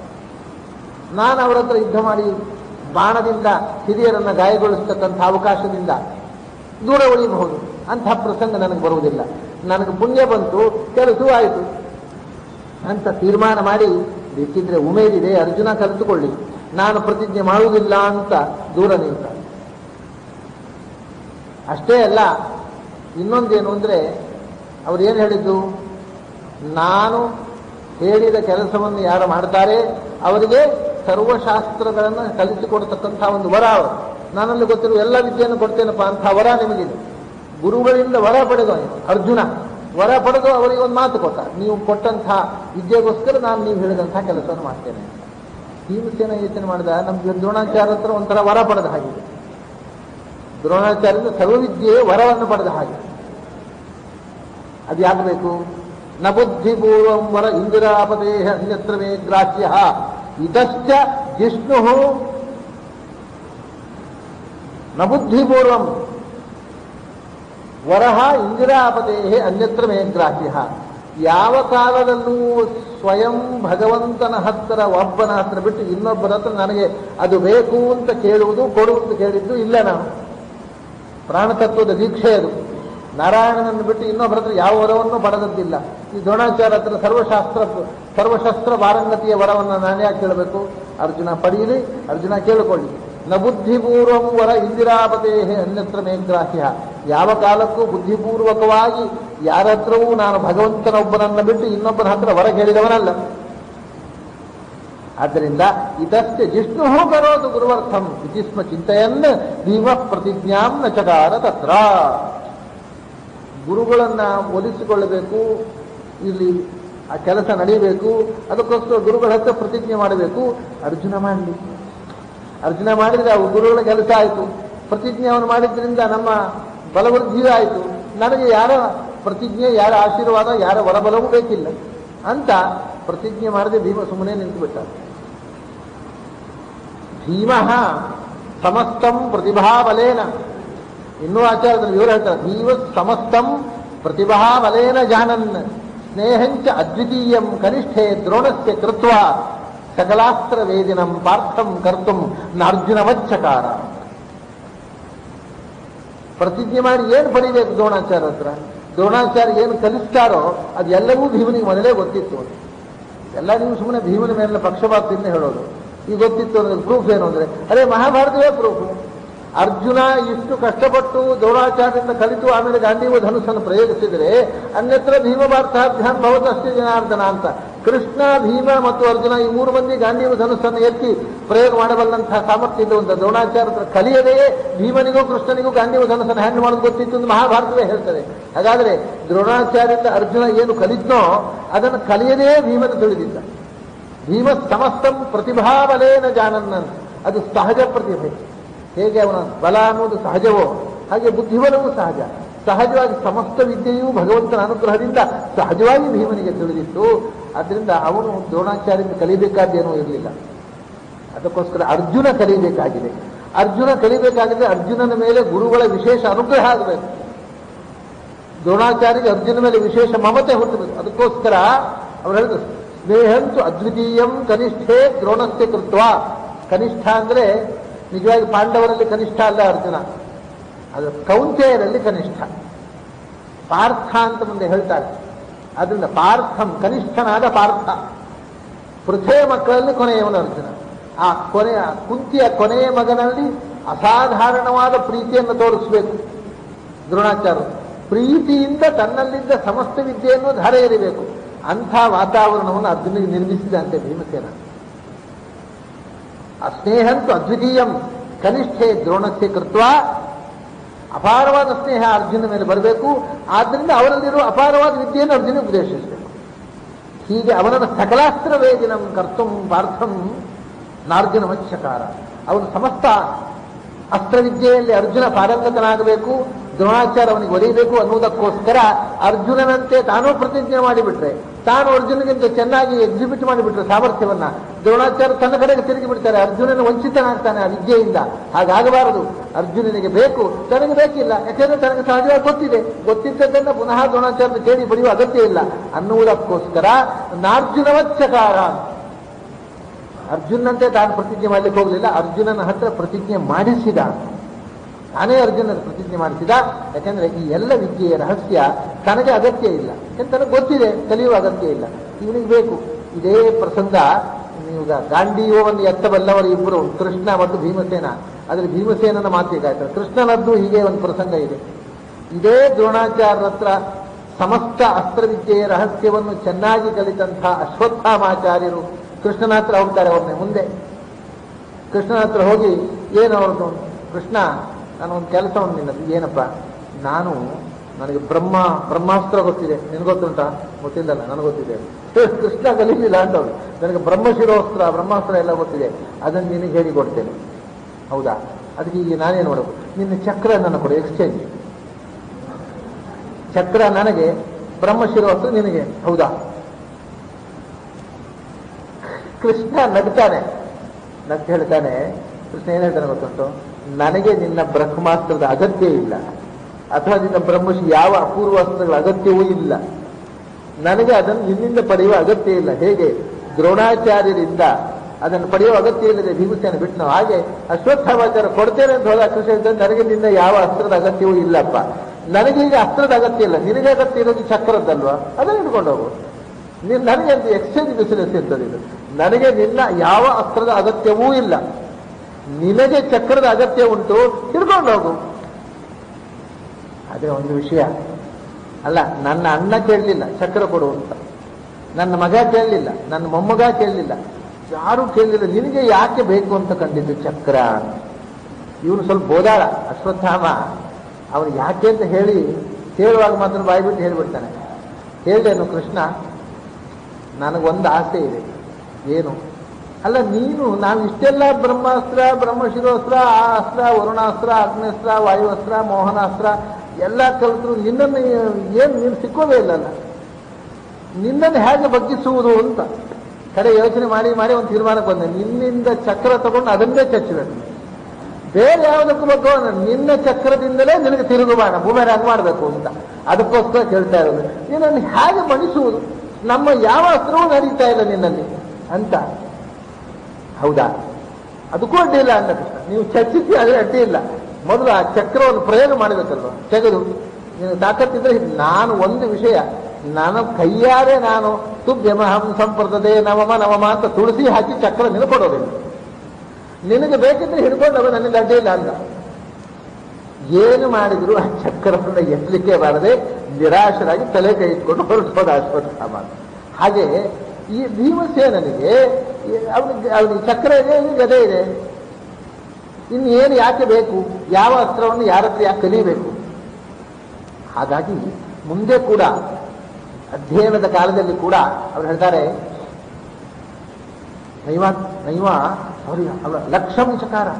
ನಾನು ಅವರ ಹತ್ರ ಯುದ್ಧ ಮಾಡಿ ಬಾಣದಿಂದ ಹಿರಿಯರನ್ನ ಗಾಯಗೊಳಿಸ್ತಕ್ಕಂಥ ಅವಕಾಶದಿಂದ ದೂರ ಉಳಿಯಬಹುದು ಅಂತಹ ಪ್ರಸಂಗ ನನಗೆ ಬರುವುದಿಲ್ಲ ನನಗೆ ಪುಣ್ಯ ಬಂತು ಕೆಲಸವೂ ಆಯಿತು ಅಂತ ತೀರ್ಮಾನ ಮಾಡಿ ಬೇಕಿದ್ರೆ ಉಮೇದಿದೆ ಅರ್ಜುನ ಕಲಿತುಕೊಳ್ಳಿ ನಾನು ಪ್ರತಿಜ್ಞೆ ಮಾಡುವುದಿಲ್ಲ ಅಂತ ದೂರ ನಿಂತ ಅಷ್ಟೇ ಅಲ್ಲ ಇನ್ನೊಂದೇನು ಅಂದ್ರೆ ಅವ್ರು ಏನು ಹೇಳಿದ್ದು ನಾನು ಹೇಳಿದ ಕೆಲಸವನ್ನು ಯಾರು ಮಾಡ್ತಾರೆ ಅವರಿಗೆ ಸರ್ವಶಾಸ್ತ್ರಗಳನ್ನು ಕಲಿಸಿಕೊಡ್ತಕ್ಕಂಥ ಒಂದು ವರ ಅವರು ನನ್ನಲ್ಲಿ ಗೊತ್ತಿರುವ ಎಲ್ಲ ವಿದ್ಯೆಯನ್ನು ಕೊಡ್ತೇನಪ್ಪ ಅಂತ ವರ ನಿಮಗಿದೆ ಗುರುಗಳಿಂದ ವರ ಪಡೆದ ಅರ್ಜುನ ವರ ಪಡೆದು ಅವರಿಗೆ ಒಂದು ಮಾತು ಕೊಟ್ಟ ನೀವು ಕೊಟ್ಟಂತಹ ವಿದ್ಯೆಗೋಸ್ಕರ ನಾನು ನೀವು ಹೇಳಿದಂತಹ ಕೆಲಸವನ್ನು ಮಾಡ್ತೇನೆ ಭೀಮಸೇನ ಯೋಚನೆ ಮಾಡಿದ ನಮ್ಗೆ ದ್ರೋಣಾಚಾರ್ಯ ಹತ್ರ ಒಂಥರ ವರ ಪಡೆದ ಹಾಗಿದೆ ದ್ರೋಣಾಚಾರ್ಯದಿಂದ ಸರ್ವವಿದ್ಯೆಯೇ ವರವನ್ನು ಪಡೆದ ಹಾಗೆ ಅದು ಯಾಕಬೇಕು ನ ಬುದ್ಧಿಪೂರ್ವಂ ವರ ಇಂದಿರಾಪದೇ ಅನ್ಯತ್ರ ಮೇ ಗ್ರಾಹ್ಯ ಇದಶ್ಚ ಜಿಷ್ಣು ನ ಬುದ್ಧಿಪೂರ್ವಂ ವರಹ ಇಂದಿರಾಪದೇ ಅನ್ಯತ್ರ ಮೇ ಗ್ರಾಹ್ಯ ಯಾವ ಕಾಲದಲ್ಲೂ ಸ್ವಯಂ ಭಗವಂತನ ಹತ್ತಿರ ಒಬ್ಬನ ಹತ್ರ ಬಿಟ್ಟು ಇನ್ನೊಬ್ಬರ ಹತ್ರ ನನಗೆ ಅದು ಬೇಕು ಅಂತ ಕೇಳುವುದು ಕೊಡುವುದು ಕೇಳಿದ್ದು ಇಲ್ಲ ನಾನು ಪ್ರಾಣತತ್ವದ ದೀಕ್ಷೆ ಅದು ನಾರಾಯಣನನ್ನು ಬಿಟ್ಟು ಇನ್ನೊಬ್ಬರ ಹತ್ರ ಯಾವ ವರವನ್ನು ಪಡೆದದ್ದಿಲ್ಲ ಈ ದ್ರೋಣಾಚಾರ್ಯ ಹತ್ರ ಸರ್ವಶಾಸ್ತ್ರ ಸರ್ವಶಸ್ತ್ರ ಪಾರಂಗತಿಯ ವರವನ್ನು ನಾನು ಯಾಕೆ ಕೇಳಬೇಕು ಅರ್ಜುನ ಪಡೀಲಿ ಅರ್ಜುನ ಕೇಳಿಕೊಳ್ಳಿ ನ ಬುದ್ಧಿಪೂರ್ವಂ ವರ ಇಂದಿರಾಪತೇ ಅನ್ಯತ್ರ ಮೇಗ್ರಾಹ್ಯ ಯಾವ ಕಾಲಕ್ಕೂ ಬುದ್ಧಿಪೂರ್ವಕವಾಗಿ ಯಾರ ಹತ್ರವೂ ನಾನು ಭಗವಂತನೊಬ್ಬನನ್ನ ಬಿಟ್ಟು ಇನ್ನೊಬ್ಬನ ಹತ್ರ ವರ ಕೇಳಿದವನಲ್ಲ ಆದ್ದರಿಂದ ಇದಕ್ಕೆ ಜಿಷ್ಣು ಕರೋದು ಗುರುವರ್ಥಂ ಇತಿ ಸ್ಮ ಚಿಂತೆಯನ್ನ ಭೀಮ ಪ್ರತಿಜ್ಞಾಂ ನ ಚಕಾರ ತತ್ರ ಗುರುಗಳನ್ನ ಒಲಿಸಿಕೊಳ್ಳಬೇಕು ಇಲ್ಲಿ ಆ ಕೆಲಸ ನಡೀಬೇಕು ಅದಕ್ಕೋಸ್ಕರ ಗುರುಗಳ ಹತ್ರ ಪ್ರತಿಜ್ಞೆ ಮಾಡಬೇಕು ಅರ್ಜುನ ಮಾಡಲಿ ಅರ್ಜುನ ಮಾಡಿದ್ರೆ ಅವು ಗುರುಗಳ ಕೆಲಸ ಆಯಿತು ಪ್ರತಿಜ್ಞೆ ಅವನು ಮಾಡಿದ್ರಿಂದ ನಮ್ಮ ಬಲವೃದ್ಧಿಯೂ ಆಯಿತು ನನಗೆ ಯಾರ ಪ್ರತಿಜ್ಞೆ ಯಾರ ಆಶೀರ್ವಾದ ಯಾರ ವರಬಲವೂ ಬೇಕಿಲ್ಲ ಅಂತ ಪ್ರತಿಜ್ಞೆ ಮಾಡದೆ ಭೀಮ ಸುಮ್ಮನೆ ನಿಂತು ಬಿಟ್ಟ ಭೀಮ ಸಮಸ್ತಂ ಪ್ರತಿಭಾಬಲೇನ ಇನ್ನೂ ಆಚಾರ್ಯದಲ್ಲಿ ವಿವರ ಹೇಳ್ತಾರೆ ಭೀಮ ಸಮಸ್ತಂ ಪ್ರತಿಭಾಬಲೇನ ಜಾನನ್ ಸ್ನೇಹಂಚ ಅದ್ವಿತೀಯಂ ಕನಿಷ್ಠೆ ದ್ರೋಣಸ್ಯ ಕೃತ್ವ ಸಕಲಾಸ್ತ್ರ ವೇದಿನಂ ಪಾರ್ಥಂ ಕರ್ತುಂ ನಾರ್ಜುನವಚ್ಚಕಾರ ಪ್ರತಿಜ್ಞೆ ಮಾಡಿ ಏನು ಪಡಿಬೇಕು ದ್ರೋಣಾಚಾರ್ಯ ಹತ್ರ ದ್ರೋಣಾಚಾರ್ಯ ಏನು ಕಲಿಸ್ತಾರೋ ಅದೆಲ್ಲವೂ ಭೀಮನಿಗೆ ಮೊದಲೇ ಗೊತ್ತಿತ್ತು ಎಲ್ಲ ನೀವು ಸುಮ್ಮನೆ ಭೀಮನ ಮೇಲೆ ಪಕ್ಷಪಾತದಿಂದ ಹೇಳೋದು ಈಗ ಗೊತ್ತಿತ್ತು ಅನ್ನೋದು ಪ್ರೂಫ್ ಏನು ಅಂದ್ರೆ ಅದೇ ಮಹಾಭಾರತವೇ ಪ್ರೂಫ್ ಅರ್ಜುನ ಇಷ್ಟು ಕಷ್ಟಪಟ್ಟು ದ್ರೋಣಾಚಾರ್ಯದಿಂದ ಕಲಿತು ಆಮೇಲೆ ಗಾಂಧೀವ ಧನುಸ್ಸನ್ನು ಪ್ರಯೋಗಿಸಿದರೆ ಅನ್ಯತ್ರ ಭೀಮ ಭಾರತಾಭ್ಯಾಂ ಭವತಸ್ತಿ ಜನಾರ್ದನ ಅಂತ ಕೃಷ್ಣ ಭೀಮ ಮತ್ತು ಅರ್ಜುನ ಈ ಮೂರು ಮಂದಿ ಗಾಂಧೀವ ಧನುಸ್ಸನ್ನು ಎತ್ತಿ ಪ್ರಯೋಗ ಮಾಡಬಲ್ಲಂತಹ ಸಾಮರ್ಥ್ಯ ಇದ್ದಂತ ದ್ರೋಣಾಚಾರ್ಯ ಕಲಿಯದೆಯೇ ಭೀಮನಿಗೂ ಕೃಷ್ಣನಿಗೂ ಗಾಂಧೀವ ಧನುಸ್ಸನ್ನು ಹ್ಯಾಂಡ್ ಮಾಡೋದು ಗೊತ್ತಿತ್ತು ಎಂದು ಮಹಾಭಾರತವೇ ಹೇಳ್ತಾರೆ ಹಾಗಾದ್ರೆ ದ್ರೋಣಾಚಾರ್ಯದಿಂದ ಅರ್ಜುನ ಏನು ಕಲಿದ್ನೋ ಅದನ್ನು ಕಲಿಯದೇ ಭೀಮನ ತಿಳಿದಿದ್ದ ಭೀಮ ಸಮಸ್ತಂ ಪ್ರತಿಭಾಬಲೇನ ಜಾನನ್ನನ್ ಅದು ಸಹಜ ಪ್ರತಿಭೆ ಹೇಗೆ ಅವನ ಬಲ ಅನ್ನೋದು ಸಹಜವೋ ಹಾಗೆ ಬುದ್ಧಿಬಲವೂ ಸಹಜ ಸಹಜವಾಗಿ ಸಮಸ್ತ ವಿದ್ಯೆಯೂ ಭಗವಂತನ ಅನುಗ್ರಹದಿಂದ ಸಹಜವಾಗಿ ಭೀಮನಿಗೆ ತಿಳಿದಿತ್ತು ಆದ್ದರಿಂದ ಅವನು ದ್ರೋಣಾಚಾರ್ಯದಿಂದ ಕಲಿಬೇಕಾದ್ದೇನೂ ಇರಲಿಲ್ಲ ಅದಕ್ಕೋಸ್ಕರ ಅರ್ಜುನ ಕಲಿಬೇಕಾಗಿದೆ ಅರ್ಜುನ ಕಲಿಬೇಕಾಗಿದ್ರೆ ಅರ್ಜುನನ ಮೇಲೆ ಗುರುಗಳ ವಿಶೇಷ ಅನುಗ್ರಹ ಆಗಬೇಕು ದ್ರೋಣಾಚಾರ್ಯಗೆ ಅರ್ಜುನ ಮೇಲೆ ವಿಶೇಷ ಮಮತೆ ಹುಟ್ಟಬೇಕು ಅದಕ್ಕೋಸ್ಕರ ಅವ್ರು ಹೇಳಿದ್ರು ಸ್ನೇಹಂತು ಅದ್ವಿತೀಯಂ ಕನಿಷ್ಠೇ ದ್ರೋಣಸ್ಯ ಕೃತ್ವ ಕನಿಷ್ಠ ಅಂದ್ರೆ ನಿಜವಾಗಿ ಪಾಂಡವರಲ್ಲಿ ಕನಿಷ್ಠ ಅಲ್ಲ ಅರ್ಜುನ ಅದು ಕೌಂತೆಯರಲ್ಲಿ ಕನಿಷ್ಠ ಪಾರ್ಥ ಅಂತ ಮುಂದೆ ಹೇಳ್ತಾರೆ ಅದರಿಂದ ಪಾರ್ಥಂ ಕನಿಷ್ಠನಾದ ಪಾರ್ಥ ಪೃಥ್ವಿಯ ಮಕ್ಕಳಲ್ಲಿ ಕೊನೆಯವನು ಅರ್ಜುನ ಆ ಕೊನೆಯ ಕುಂತಿಯ ಕೊನೆಯ ಮಗನಲ್ಲಿ ಅಸಾಧಾರಣವಾದ ಪ್ರೀತಿಯನ್ನು ತೋರಿಸಬೇಕು ದ್ರೋಣಾಚಾರ್ಯ ಪ್ರೀತಿಯಿಂದ ತನ್ನಲ್ಲಿದ್ದ ಸಮಸ್ತ ವಿದ್ಯೆಯನ್ನು ಧಾರೆ ಎರಿಬೇಕು ಅಂಥ ವಾತಾವರಣವನ್ನು ಅರ್ಜುನಿಗೆ ನಿರ್ಮಿಸಿದಂತೆ ಭೀಮಸೇನ ಆ ಸ್ನೇಹಂತು ಅದ್ವಿತೀಯಂ ಕನಿಷ್ಠೆ ದ್ರೋಣಸ್ಯ ಕೃತ್ವ ಅಪಾರವಾದ ಸ್ನೇಹ ಅರ್ಜುನ ಮೇಲೆ ಬರಬೇಕು ಆದ್ದರಿಂದ ಅವರಲ್ಲಿರುವ ಅಪಾರವಾದ ವಿದ್ಯೆಯನ್ನು ಅರ್ಜುನ ಉಪದೇಶಿಸಬೇಕು ಹೀಗೆ ಅವನನ್ನು ಸಕಲಾಸ್ತ್ರ ವೇದಿನಂ ಕರ್ತುಂ ಪಾರ್ಥಂ ನಾರ್ಜುನ ವಂಶಕಾರ ಅವನು ಸಮಸ್ತ ಅಸ್ತ್ರವಿದ್ಯೆಯಲ್ಲಿ ಅರ್ಜುನ ಪಾರಂಗತನಾಗಬೇಕು ದ್ರೋಣಾಚಾರ್ಯ ಅವನಿಗೆ ಒಲಿಯಬೇಕು ಅನ್ನುವುದಕ್ಕೋಸ್ಕರ ಅರ್ಜುನನಂತೆ ತಾನೂ ಪ್ರತಿಜ್ಞೆ ಮಾಡಿಬಿಟ್ರೆ ತಾನು ಅರ್ಜುನಗಿಂತ ಚೆನ್ನಾಗಿ ಎಕ್ಸಿಬಿಟ್ ಮಾಡಿಬಿಟ್ರೆ ಸಾಮರ್ಥ್ಯವನ್ನ ದ್ರೋಣಾಚಾರ್ಯ ತನ್ನ ಕಡೆಗೆ ತಿರುಗಿ ಬಿಡ್ತಾರೆ ಅರ್ಜುನನ ವಂಚಿತನಾಗ್ತಾನೆ ಆ ವಿದ್ಯೆಯಿಂದ ಹಾಗಾಗಬಾರದು ಅರ್ಜುನನಿಗೆ ಬೇಕು ತನಗೆ ಬೇಕಿಲ್ಲ ಯಾಕೆಂದ್ರೆ ತನಗೆ ಸಹಜವಾಗಿ ಗೊತ್ತಿದೆ ಗೊತ್ತಿದ್ದದ್ದನ್ನ ಪುನಃ ದ್ರೋಣಾಚಾರ್ಯ ಕೇಳಿ ಪಡೆಯುವ ಅಗತ್ಯ ಇಲ್ಲ ಅನ್ನುವುದಕ್ಕೋಸ್ಕರ ನಾರ್ಜುನವಚ್ಚಕಾರ ಅರ್ಜುನಂತೆ ತಾನು ಪ್ರತಿಜ್ಞೆ ಮಾಡಲಿಕ್ಕೆ ಹೋಗಲಿಲ್ಲ ಅರ್ಜುನನ ಹತ್ರ ಪ್ರತಿಜ್ಞೆ ಮಾಡಿಸಿದ ತಾನೇ ಅರ್ಜುನ ಪ್ರತಿಜ್ಞೆ ಮಾಡಿಸಿದ ಯಾಕಂದ್ರೆ ಈ ಎಲ್ಲ ವಿದ್ಯೆಯ ರಹಸ್ಯ ತನಗೆ ಅಗತ್ಯ ಇಲ್ಲ ಯಾಕಂದ್ರೆ ತನಗೆ ಗೊತ್ತಿದೆ ಕಲಿಯುವ ಅಗತ್ಯ ಇಲ್ಲ ಇವನಿಗೆ ಬೇಕು ಇದೇ ಪ್ರಸಂಗ ನೀವೀಗ ಗಾಂಧೀವವನ್ನು ಎತ್ತಬಲ್ಲವರು ಇಬ್ಬರು ಕೃಷ್ಣ ಮತ್ತು ಭೀಮಸೇನ ಅದ್ರಲ್ಲಿ ಭೀಮಸೇನನ ಮಾತಿಗಾಯ್ತಾರೆ ಕೃಷ್ಣನದ್ದು ಹೀಗೆ ಒಂದು ಪ್ರಸಂಗ ಇದೆ ಇದೇ ದ್ರೋಣಾಚಾರ್ಯರ ಹತ್ರ ಸಮಸ್ತ ಅಸ್ತ್ರವಿದ್ಯೆಯ ರಹಸ್ಯವನ್ನು ಚೆನ್ನಾಗಿ ಕಲಿತಂಥ ಅಶ್ವತ್ಥಾಮಾಚಾರ್ಯರು ಕೃಷ್ಣನ ಹತ್ರ ಹೋಗ್ತಾರೆ ಒಮ್ಮೆ ಮುಂದೆ ಕೃಷ್ಣನ ಹತ್ರ ಹೋಗಿ ಏನು ಅವ್ರದ್ದು ಕೃಷ್ಣ ನಾನು ಒಂದು ಕೆಲಸವನ್ನು ನಿನ್ನದು ಏನಪ್ಪ ನಾನು ನನಗೆ ಬ್ರಹ್ಮ ಬ್ರಹ್ಮಾಸ್ತ್ರ ಗೊತ್ತಿದೆ ನಿನಗೆ ಗೊತ್ತುಂಟಾ ಗೊತ್ತಿಲ್ಲಲ್ಲ ನನಗೆ ಗೊತ್ತಿದೆ ಕೃಷ್ಣ ಕಲೀಲಿಲ್ಲ ಅಂತವ್ರು ನನಗೆ ಬ್ರಹ್ಮಶಿರೋಸ್ತ್ರ ಬ್ರಹ್ಮಾಸ್ತ್ರ ಎಲ್ಲ ಗೊತ್ತಿದೆ ಅದನ್ನು ನಿನಗೆ ಹೇಳಿ ಕೊಡ್ತೇನೆ ಹೌದಾ ಅದಕ್ಕೆ ಈಗ ನಾನೇನು ಮಾಡಬೇಕು ನಿನ್ನ ಚಕ್ರ ನನ್ನ ಕೊಡು ಎಕ್ಸ್ಚೇಂಜ್ ಚಕ್ರ ನನಗೆ ಬ್ರಹ್ಮಶಿರೋಸ್ತ್ರ ನಿನಗೆ ಹೌದಾ ಕೃಷ್ಣ ನಗ್ತಾನೆ ನಗ್ ಹೇಳ್ತಾನೆ ಕೃಷ್ಣ ಏನ್ ಹೇಳ್ತಾನೆ ಗೊತ್ತುಂಟು ನನಗೆ ನಿನ್ನ ಬ್ರಹ್ಮಾಸ್ತ್ರದ ಅಗತ್ಯ ಇಲ್ಲ ಅಥವಾ ನಿನ್ನ ಬ್ರಹ್ಮಶಿ ಯಾವ ಅಪೂರ್ವ ಅಸ್ತ್ರಗಳ ಅಗತ್ಯವೂ ಇಲ್ಲ ನನಗೆ ಅದನ್ನು ನಿನ್ನಿಂದ ಪಡೆಯುವ ಅಗತ್ಯ ಇಲ್ಲ ಹೇಗೆ ದ್ರೋಣಾಚಾರ್ಯರಿಂದ ಅದನ್ನು ಪಡೆಯುವ ಅಗತ್ಯ ಇಲ್ಲದೆ ಭೀಮಸೇನ ಬಿಟ್ಟು ಹಾಗೆ ಅಶ್ವತ್ಥಾಮಾಚಾರ ಕೊಡ್ತೇನೆ ಅಂತ ಹೋದ ಕೃಷ್ಣ ಹೇಳ್ತಾನೆ, ನನಗೆ ನಿನ್ನ ಯಾವ ಅಸ್ತ್ರದ ಅಗತ್ಯವೂ ಇಲ್ಲಪ್ಪ ನನಗೀಗ ಅಸ್ತ್ರದ ಅಗತ್ಯ ಇಲ್ಲ ನಿನಗೆ ಅಗತ್ಯ ಇರೋದು ಚಕ್ರದ್ದಲ್ವಾ ಅದನ್ನು ಹಿಡ್ಕೊಂಡು ಹೋಗು ನೀನು ನನಗೆ ಅಂತ ಎಕ್ಸ್ಚೇಂಜ್ ಬಿಸಿನೆಸ್ ಇರ್ತದೆ ಇದು ನನಗೆ ನಿನ್ನ ಯಾವ ಅಸ್ತ್ರದ ಅಗತ್ಯವೂ ಇಲ್ಲ ನಿನಗೆ ಚಕ್ರದ ಅಗತ್ಯ ಉಂಟು ಹಿಡ್ಕೊಂಡು ಹೋಗು ಅದೇ ಒಂದು ವಿಷಯ ಅಲ್ಲ ನನ್ನ ಅಣ್ಣ ಕೇಳಲಿಲ್ಲ ಚಕ್ರ ಕೊಡು ಅಂತ ನನ್ನ ಮಗ ಕೇಳಲಿಲ್ಲ ನನ್ನ ಮೊಮ್ಮಗ ಕೇಳಲಿಲ್ಲ ಯಾರೂ ಕೇಳಲಿಲ್ಲ ನಿನಗೆ ಯಾಕೆ ಬೇಕು ಅಂತ ಕಂಡಿದ್ದು ಚಕ್ರ ಇವನು ಸ್ವಲ್ಪ ಬೋದಾಳ ಅಶ್ವತ್ಥಾಮ ಅವನು ಯಾಕೆ ಅಂತ ಹೇಳಿ ಹೇಳುವಾಗ ಮಾತ್ರ ಬಾಯ್ಬಿಟ್ಟು ಹೇಳ್ಬಿಡ್ತಾನೆ ಹೇಳ್ದೇನು ಕೃಷ್ಣ ನನಗೊಂದು ಆಸೆ ಇದೆ ಏನು ಅಲ್ಲ ನೀನು ನಾವು ಇಷ್ಟೆಲ್ಲ ಬ್ರಹ್ಮಾಸ್ತ್ರ ಬ್ರಹ್ಮಶಿರೋಸ್ತ್ರ ಆ ಅಸ್ತ್ರ ವರುಣಾಸ್ತ್ರ ಅಗ್ನೇಸ್ತ್ರ ವಾಯುವಸ್ತ್ರ ಮೋಹನಾಸ್ತ್ರ ಎಲ್ಲ ಕಲಿತರು ನಿನ್ನನ್ನು ಏನು ನೀನು ಸಿಕ್ಕೋದೇ ಇಲ್ಲಲ್ಲ ನಿನ್ನನ್ನು ಹೇಗೆ ಬಗ್ಗಿಸುವುದು ಅಂತ ಕಡೆ ಯೋಚನೆ ಮಾಡಿ ಮಾಡಿ ಒಂದು ತೀರ್ಮಾನಕ್ಕೆ ಬಂದೆ ನಿನ್ನಿಂದ ಚಕ್ರ ತಗೊಂಡು ಅದನ್ನೇ ಚಚ್ಚಬೇಕು ಬೇರೆ ಯಾವುದಕ್ಕೂ ಬಗ್ಗೆ ನಿನ್ನ ಚಕ್ರದಿಂದಲೇ ನಿನಗೆ ತಿರುಗುಮಾನ ಬೂಮೆರಾಂಗ್ ಮಾಡಬೇಕು ಅಂತ ಅದಕ್ಕೋಸ್ಕರ ಕೇಳ್ತಾ ಇರೋದು ನಿನ್ನನ್ನು ಹೇಗೆ ಮಣಿಸುವುದು ನಮ್ಮ ಯಾವ ಅಸ್ತ್ರವೂ ನಡೀತಾ ಇಲ್ಲ ನಿನ್ನಲ್ಲಿ ಅಂತ ಹೌದಾ ಅದಕ್ಕೂ ಅಡ್ಡಿ ಇಲ್ಲ ಅಂದ ಕೃಷ್ಣ ನೀವು ಚರ್ಚಿಸಿ ಅದೇ ಅಡ್ಡಿ ಇಲ್ಲ ಮೊದಲು ಆ ಚಕ್ರವನ್ನು ಪ್ರಯೋಗ ಮಾಡಬೇಕಲ್ವ ತೆಗೆದು ನೀನು ತಾಕತ್ತಿದ್ರೆ ನಾನು ಒಂದು ವಿಷಯ ನಾನು ಕೈಯಾರೆ ನಾನು ತುಭ್ಯಮಹಂ ಸಂಪ್ರದದೆ ನವಮ ನವಮ ಅಂತ ತುಳಸಿ ಹಾಕಿ ಚಕ್ರ ನಿಲ್ಕೊಡೋದಿಲ್ಲ ನಿನಗೆ ಬೇಕಿದ್ರೆ ಹಿಡ್ಕೊಂಡವ ನನಗೆ ಅಡ್ಡಿ ಇಲ್ಲ ಅಂದ ಏನು ಮಾಡಿದ್ರು ಆ ಚಕ್ರವನ್ನು ಎತ್ತಲಿಕ್ಕೆ ಬಾರದೆ ನಿರಾಶರಾಗಿ ತಲೆ ಕೈ ಇಟ್ಕೊಂಡು ಹೊರಟೋದ ಅಶ್ವತ್ಥಾಮ ಹಾಗೆ ಈ ಭೀಮಸೇನನಿಗೆ ಅವನಿಗೆ ಅವನಿಗೆ ಚಕ್ರ ಇದೆ ಅವನಿಗೆ ಗದೆ ಇದೆ ಇನ್ನು ಏನು ಯಾಕೆ ಬೇಕು ಯಾವ ಅಸ್ತ್ರವನ್ನು ಯಾರ ಹತ್ರ ಯಾಕೆ ಕಲಿಬೇಕು ಹಾಗಾಗಿ ಮುಂದೆ ಕೂಡ ಅಧ್ಯಯನದ ಕಾಲದಲ್ಲಿ ಕೂಡ ಅವ್ರು ಹೇಳ್ತಾರೆ ನೈವ ನೈವ ಸಾರಿ ಅವರ ಲಕ್ಷಂ ಚಕಾರ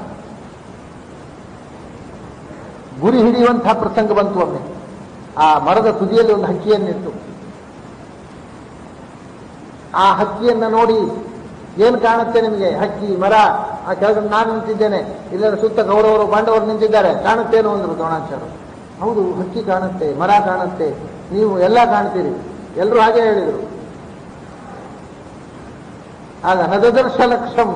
ಗುರಿ ಹಿಡಿಯುವಂತಹ ಪ್ರಸಂಗ ಬಂತು ಒಮ್ಮೆ ಆ ಮರದ ತುದಿಯಲ್ಲಿ ಒಂದು ಹಕ್ಕಿಯನ್ನಿಟ್ಟು ಆ ಹಕ್ಕಿಯನ್ನ ನೋಡಿ ಏನು ಕಾಣುತ್ತೆ ನಿಮಗೆ ಹಕ್ಕಿ ಮರ ಆ ಕೆಳಗಡೆ ನಾನು ನಿಂತಿದ್ದೇನೆ ಇಲ್ಲರ ಸುತ್ತ ಕೌರವರು ಪಾಂಡವರು ನಿಂತಿದ್ದಾರೆ ಕಾಣುತ್ತೇನೋ ಅಂದ್ರು ದ್ರೋಣಾಚಾರ್ಯ ಹೌದು ಹಕ್ಕಿ ಕಾಣುತ್ತೆ ಮರ ಕಾಣುತ್ತೆ ನೀವು ಎಲ್ಲ ಕಾಣ್ತೀರಿ ಎಲ್ಲರೂ ಹಾಗೆ ಹೇಳಿದರು ಆಗ ನದದರ್ಶ ಲಕ್ಷಂ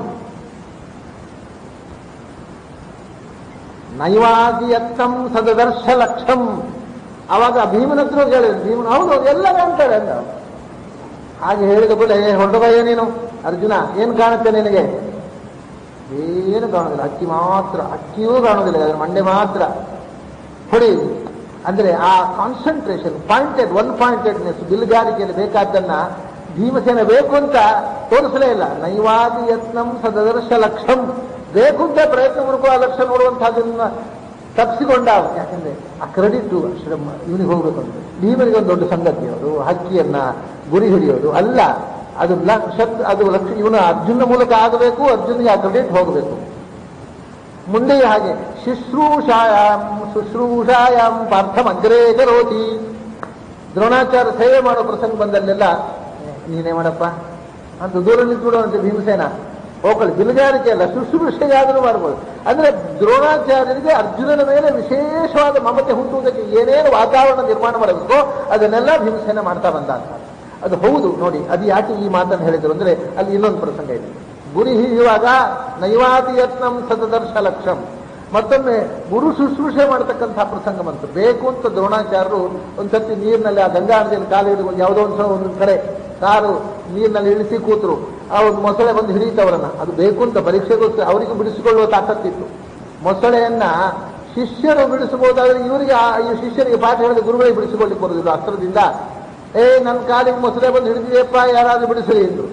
ನೈವಾದಿಯತ್ತಂ ಸದದರ್ಶ ಲಕ್ಷಂ ಅವಾಗ ಭೀಮನ ಹತ್ರ ಕೇಳಿದ್ರು ಭೀಮನ ಹೌದು ಎಲ್ಲ ಕಾಣ್ತಾರೆ ಅಂದ ಹಾಗೆ ಹೇಳಿದ ಕೂಡ ಏ ಹೊರಡಬಯ್ಯ ನೀನು ಅರ್ಜುನ ಏನು ಕಾಣುತ್ತೆ ನಿನಗೆ ಏನು ಕಾಣೋದಿಲ್ಲ ಅಕ್ಕಿ ಮಾತ್ರ ಅಕ್ಕಿಯೂ ಕಾಣೋದಿಲ್ಲ ಅದರ ಮಂಡೆ ಮಾತ್ರ ಹೊಡಿ ಅಂದ್ರೆ ಆ ಕಾನ್ಸಂಟ್ರೇಷನ್ ಪಾಯಿಂಟೆಡ್ ಒನ್ ಪಾಯಿಂಟೆಡ್ನೆಸ್ ಬಿಲ್ಗಾರಿಕೆಯಲ್ಲಿ ಬೇಕಾದ್ದನ್ನ ಭೀಮಸೇನ ಬೇಕು ಅಂತ ತೋರಿಸಲೇ ಇಲ್ಲ ನೈವಾದಿ ಯತ್ನಂ ಸದರ್ಶ ಲಕ್ಷಂ ಬೇಕು ಅಂತ ಪ್ರಯತ್ನ ಮಾಡ್ಕೋ ಆ ಲಕ್ಷ ನೋಡುವಂತಹದನ್ನ ತಪ್ಪಿಸಿಕೊಂಡ ಅವ್ನು. ಯಾಕಂದ್ರೆ ಆ ಕ್ರೆಡಿಟ್ ಶ್ರಮ ಇವನಿಗೆ ಹೋಗ್ಬೇಕು ಅಂತ ಭೀಮನಿಗೆ ಒಂದು ದೊಡ್ಡ ಸಂಗತಿ ಅದು ಹಕ್ಕಿಯನ್ನ ಗುರಿ ಹಿಡಿಯೋದು ಅಲ್ಲ ಅದು ಲಕ್ಷ ಅದು ಲಕ್ಷ ಇವನು ಅರ್ಜುನ ಮೂಲಕ ಆಗಬೇಕು ಅರ್ಜುನಿಗೆ ಆ ಕ್ರೆಡಿಟ್ ಹೋಗಬೇಕು ಮುಂದೆ ಹಾಗೆ ಶುಶ್ರೂಷಾಯಾಂ ಶುಶ್ರೂಷಾಯಾಂ ಪಾರ್ಥಂ ಅಗ್ರೇ ಕರೋತಿ ದ್ರೋಣಾಚಾರ್ಯ ಸೇವೆ ಮಾಡೋ ಪ್ರಸಂಗ ಬಂದಲ್ಲೆಲ್ಲ ನೀನೇ ಮಾಡಪ್ಪ ಅಂತ ದೂರ ನಿಂತ್ಬಿಡುವಂತೆ ಭೀಮಸೇನ ಹೋಗಲಿ ಬಿಲುಗಾರಿಕೆ ಅಲ್ಲ ಶುಶ್ರೂಷೆಗಾದರೂ ಮಾಡ್ಬೋದು ಅಂದ್ರೆ ದ್ರೋಣಾಚಾರ್ಯರಿಗೆ ಅರ್ಜುನನ ಮೇಲೆ ವಿಶೇಷವಾದ ಮಮತೆ ಹುಟ್ಟುವುದಕ್ಕೆ ಏನೇನು ವಾತಾವರಣ ನಿರ್ಮಾಣ ಮಾಡಬೇಕೋ ಅದನ್ನೆಲ್ಲ ಭೀಮಸೇನ ಮಾಡ್ತಾ ಬಂದ ಅಂತ ಅದು ಹೌದು ನೋಡಿ ಅದು ಯಾಕೆ ಈ ಮಾತನ್ನು ಹೇಳಿದ್ರು ಅಂದ್ರೆ ಅಲ್ಲಿ ಇನ್ನೊಂದು ಪ್ರಸಂಗ ಇದೆ ಗುರಿ ಹಿಡಿಯುವಾಗ ನೈವಾತಿ ಯತ್ನಂ ಸದದರ್ಶ ಲಕ್ಷಂ ಮತ್ತೊಮ್ಮೆ ಗುರು ಶುಶ್ರೂಷೆ ಮಾಡತಕ್ಕಂಥ ಪ್ರಸಂಗ ಬಂತು ಬೇಕು ಅಂತ ದ್ರೋಣಾಚಾರ್ಯರು ಒಂದ್ಸತಿ ನೀರಿನಲ್ಲಿ ಆ ಗಂಗಾ ನದಿಯಲ್ಲಿ ಕಾಲು ಹಿಡಿದು ಯಾವುದೋ ಒಂದು ಸಲ ಒಂದೊಂದು ಕಡೆ ಕಾರು ನೀರಿನಲ್ಲಿ ಇಳಿಸಿ ಕೂತರು ಆ ಒಂದು ಮೊಸಳೆ ಬಂದು ಹಿಡಿತವರನ್ನ ಅದು ಬೇಕು ಅಂತ ಪರೀಕ್ಷೆಗೋಸ್ಕರ ಅವರಿಗೂ ಬಿಡಿಸಿಕೊಳ್ಳುವ ತಾಕತ್ತಿತ್ತು ಮೊಸಳೆಯನ್ನ ಶಿಷ್ಯರು ಬಿಡಿಸಬಹುದಾದ್ರೆ ಇವರಿಗೆ ಆ- ಈ ಶಿಷ್ಯರಿಗೆ ಪಾಠ ಹೇಳಿದ ಗುರುಗಳಿಗೆ ಬಿಡಿಸಿಕೊಳ್ಳಿಕ್ಕೆ ಬರುದಿಲ್ಲ ಅಸ್ತ್ರದಿಂದ ಏ ನನ್ನ ಕಾಲಿಗೆ ಮೊಸಳೆ ಬಂದು ಹಿಡಿದಿದೆಯಪ್ಪ ಯಾರಾದ್ರೂ ಬಿಡಿಸಲಿ ಎಂದ್ರು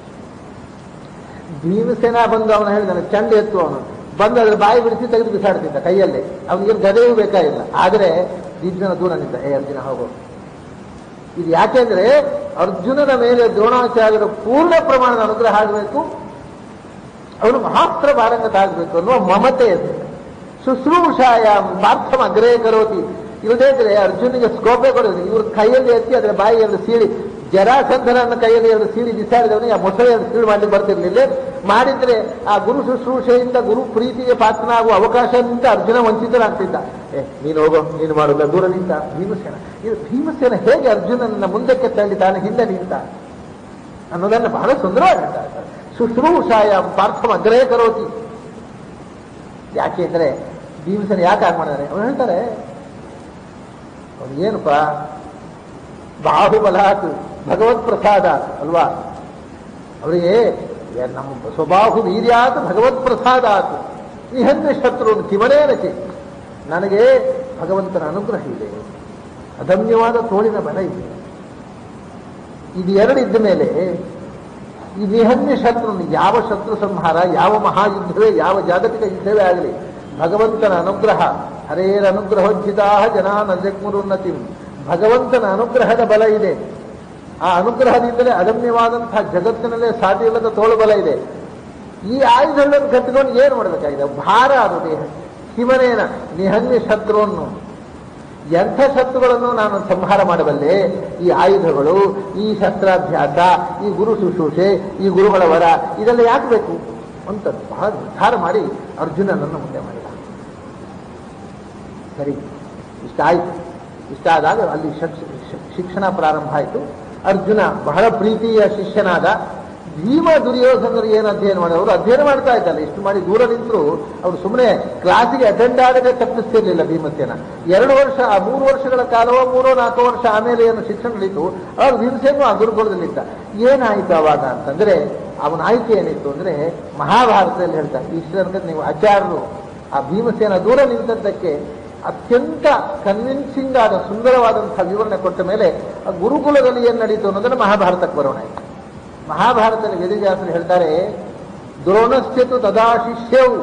ಭೀಮಸೇನ ಬಂದು ಅವನು ಹೇಳಿದಾನೆ ಚಂಡ ಎತ್ತು ಅವನು ಬಂದು ಅದ್ರ ಬಾಯಿ ಬಿಡಿಸಿ ತೆಗೆದು ಬಿಸಾಡ್ತಿದ್ದ ಕೈಯಲ್ಲೇ ಅವನಿಗೇನು ಗದೆಯೂ ಬೇಕಾಗಿಲ್ಲ ಆದರೆ ದೀರ್ಘನ ದೂರ ನಿಂತ ಏ ಅರ್ಜುನ ಹೋಗು ಇದು ಯಾಕೆಂದ್ರೆ ಅರ್ಜುನನ ಮೇಲೆ ದ್ರೋಣಾಚಾರ್ಯರ ಪೂರ್ಣ ಪ್ರಮಾಣದ ಅನುಗ್ರಹ ಆಗಬೇಕು ಅವನು ಮಹಾಸ್ತ್ರ ಪಾರಂಗತ ಆಗಬೇಕು ಅನ್ನುವ ಮಮತೆ ಇದೆ ಶುಶ್ರೂಷಾಯ ಪಾರ್ಥಮ ಅಗ್ರೇ ಕರೋತಿ ಇಲ್ಲದೇ ಇದ್ರೆ ಅರ್ಜುನಿಗೆ ಸ್ಕೋಪೇ ಕೊಡೋದು ಇವ್ರ ಕೈಯಲ್ಲಿ ಎತ್ತಿ ಅದರ ಬಾಯಿಯಲ್ಲಿ ಸೀಳಿ ಜರಾಸಂಧನನ್ನ ಕೈಯಲ್ಲಿ ಎರಡು ಸೀಳಿ ಬಿಸಾಡಿದವನಿಗೆ ಆ ಮೊಸಳೆಯನ್ನು ಸೀಳು ಮಾಡ್ಲಿಕ್ಕೆ ಬರ್ತಿರ್ಲಿಲ್ಲ ಮಾಡಿದ್ರೆ ಆ ಗುರು ಶುಶ್ರೂಷೆಯಿಂದ ಗುರು ಪ್ರೀತಿಗೆ ಪಾತ್ರನಾಗುವ ಅವಕಾಶದಿಂದ ಅರ್ಜುನ ವಂಚಿತನಾಗ್ತಿದ್ದ ಏ ನೀನು ಹೋಗೋ ನೀನು ಮಾಡುಲ್ಲ ದೂರ ನಿಂತ ಭೀಮಸೇನ ಇದು ಭೀಮಸೇನ ಹೇಗೆ ಅರ್ಜುನನ ಮುಂದಕ್ಕೆ ತಳ್ಳಿ ತಾನು ಹಿಂದೆ ನಿಂತ ಅನ್ನೋದನ್ನ ಬಹಳ ಸುಂದರವಾಗಿ ಹೇಳ್ತಾರೆ ಶುಶ್ರೂಷಾಯ ಪಾರ್ಥಮ ಅಗ್ರೇ ಕರೋತಿ ಯಾಕೆ ಅಂದ್ರೆ ಭೀಮಸೇನ ಯಾಕೆ ಆಗ ಮಾಡಿದಾರೆ ಅವ್ರು ಹೇಳ್ತಾರೆ ಅವ್ರು ಏನಪ್ಪ ಬಾಹುಬಲಾತ್ ಭಗವತ್ ಪ್ರಸಾದ ಅಲ್ವಾ ಅವರಿಗೆ ಏ, ನಮ್ಮ ಸ್ವಬಾಹು ವೀರ್ಯಾತ್ ಭಗವತ್ ಪ್ರಸಾದಾತ್ ನಿಹನ್ಯ ಶತ್ರು ಕಿವನೇನಕ್ಕೆ ನನಗೆ ಭಗವಂತನ ಅನುಗ್ರಹ ಇದೆ ಅದಮ್ಯವಾದ ತೋಳಿನ ಬಲ ಇದೆ ಇದು ಎರಡು ಇದ್ದ ಮೇಲೆ ಈ ನಿಹನ್ಯ ಶತ್ರು ಯಾವ ಶತ್ರು ಸಂಹಾರ ಯಾವ ಮಹಾಯುದ್ಧವೇ ಯಾವ ಜಾಗತಿಕ ಯುದ್ಧವೇ ಆಗಲಿ ಭಗವಂತನ ಅನುಗ್ರಹ ಹರೇರ ಅನುಗ್ರಹೋಜ್ಜಿತಾ ಜನ ನಜಗ್ಮುರುನ್ನತಿ ಭಗವಂತನ ಅನುಗ್ರಹದ ಬಲ ಇದೆ ಆ ಅನುಗ್ರಹದಿಂದಲೇ ಅದಮ್ಯವಾದಂತಹ ಜಗತ್ತಿನಲ್ಲೇ ಸಾಧ್ಯ ಇಲ್ಲದ ತೋಳು ಬಲ ಇದೆ ಈ ಆಯುಧಗಳನ್ನು ಕಟ್ಟಿಕೊಂಡು ಏನು ಮಾಡಬೇಕಾಗಿದೆ ಭಾರ ಅದು ದೇಹ ಶಿವನೇನ ನಿಹನ್ಯ ಶತ್ರುವನ್ನು ಎಂಥ ಶತ್ರುಗಳನ್ನು ನಾನು ಸಂಹಾರ ಮಾಡಬಲ್ಲೆ ಈ ಆಯುಧಗಳು ಈ ಶಸ್ತ್ರಾಭ್ಯಾಸ ಈ ಗುರು ಶುಶ್ರೂಷೆ ಈ ಗುರುಗಳ ವರ ಇದೆಲ್ಲ ಯಾಕೆ ಬೇಕು ಅಂತ ಬಹಳ ನಿರ್ಧಾರ ಮಾಡಿ ಅರ್ಜುನನನ್ನು ಮುಂದೆ ಮಾಡಿದ ಸರಿ ಇಷ್ಟ ಆಯ್ತು ಇಷ್ಟ ಆದಾಗ ಅಲ್ಲಿ ಶಕ್- ಶಕ್- ಶಿಕ್ಷಣ ಪ್ರಾರಂಭ ಆಯಿತು ಅರ್ಜುನ ಬಹಳ ಪ್ರೀತಿಯ ಶಿಷ್ಯನಾದ ಭೀಮ ದುರ್ಯೋಧನರು ಏನು ಅಧ್ಯಯನ ಮಾಡೋರು ಅಧ್ಯಯನ ಮಾಡ್ತಾ ಇದ್ದಲ್ಲ ಇಷ್ಟು ಮಾಡಿ ದೂರ ನಿಂತರು ಅವರು ಸುಮ್ಮನೆ ಕ್ಲಾಸಿಗೆ ಅಟೆಂಡ್ ಆಗದೆ ತಪ್ಪಿಸ್ತಿರ್ಲಿಲ್ಲ ಭೀಮಸೇನ ಎರಡು ವರ್ಷ ಆ ಮೂರು ವರ್ಷಗಳ ಕಾಲವೋ ಮೂರೋ ನಾಲ್ಕು ವರ್ಷ ಆಮೇಲೆ ಏನು ಶಿಕ್ಷಣ ನಡೀತು ಅವ್ರು ಭೀಮಸೇನು ಆ ಗುರುಕುಲದಲ್ಲಿದ್ದ ಏನಾಯಿತು ಅವಾಗ ಅಂತಂದ್ರೆ ಅವನ ಆಯ್ಕೆ ಏನಿತ್ತು ಅಂದ್ರೆ ಮಹಾಭಾರತದಲ್ಲಿ ಹೇಳ್ತಾರೆ ಇಷ್ಟು ತನಕ ನೀವು ಆಚಾರ್ಯರು ಆ ಭೀಮಸೇನ ದೂರ ನಿಂತದ್ದಕ್ಕೆ ಅತ್ಯಂತ ಕನ್ವಿನ್ಸಿಂಗ್ ಆದ ಸುಂದರವಾದಂತಹ ವಿವರಣೆ ಕೊಟ್ಟ ಮೇಲೆ ಆ ಗುರುಕುಲದಲ್ಲಿ ಏನು ನಡೀತು ಅನ್ನೋದನ್ನು ಮಹಾಭಾರತಕ್ಕೆ ಬರೋಣ ಈಗ. ಮಹಾಭಾರತದಲ್ಲಿ ವೇದವ್ಯಾಸರು ಹೇಳ್ತಾರೆ ದ್ರೋಣಸ್ಥ್ಯತು ತದಾ ಶಿಷ್ಯವು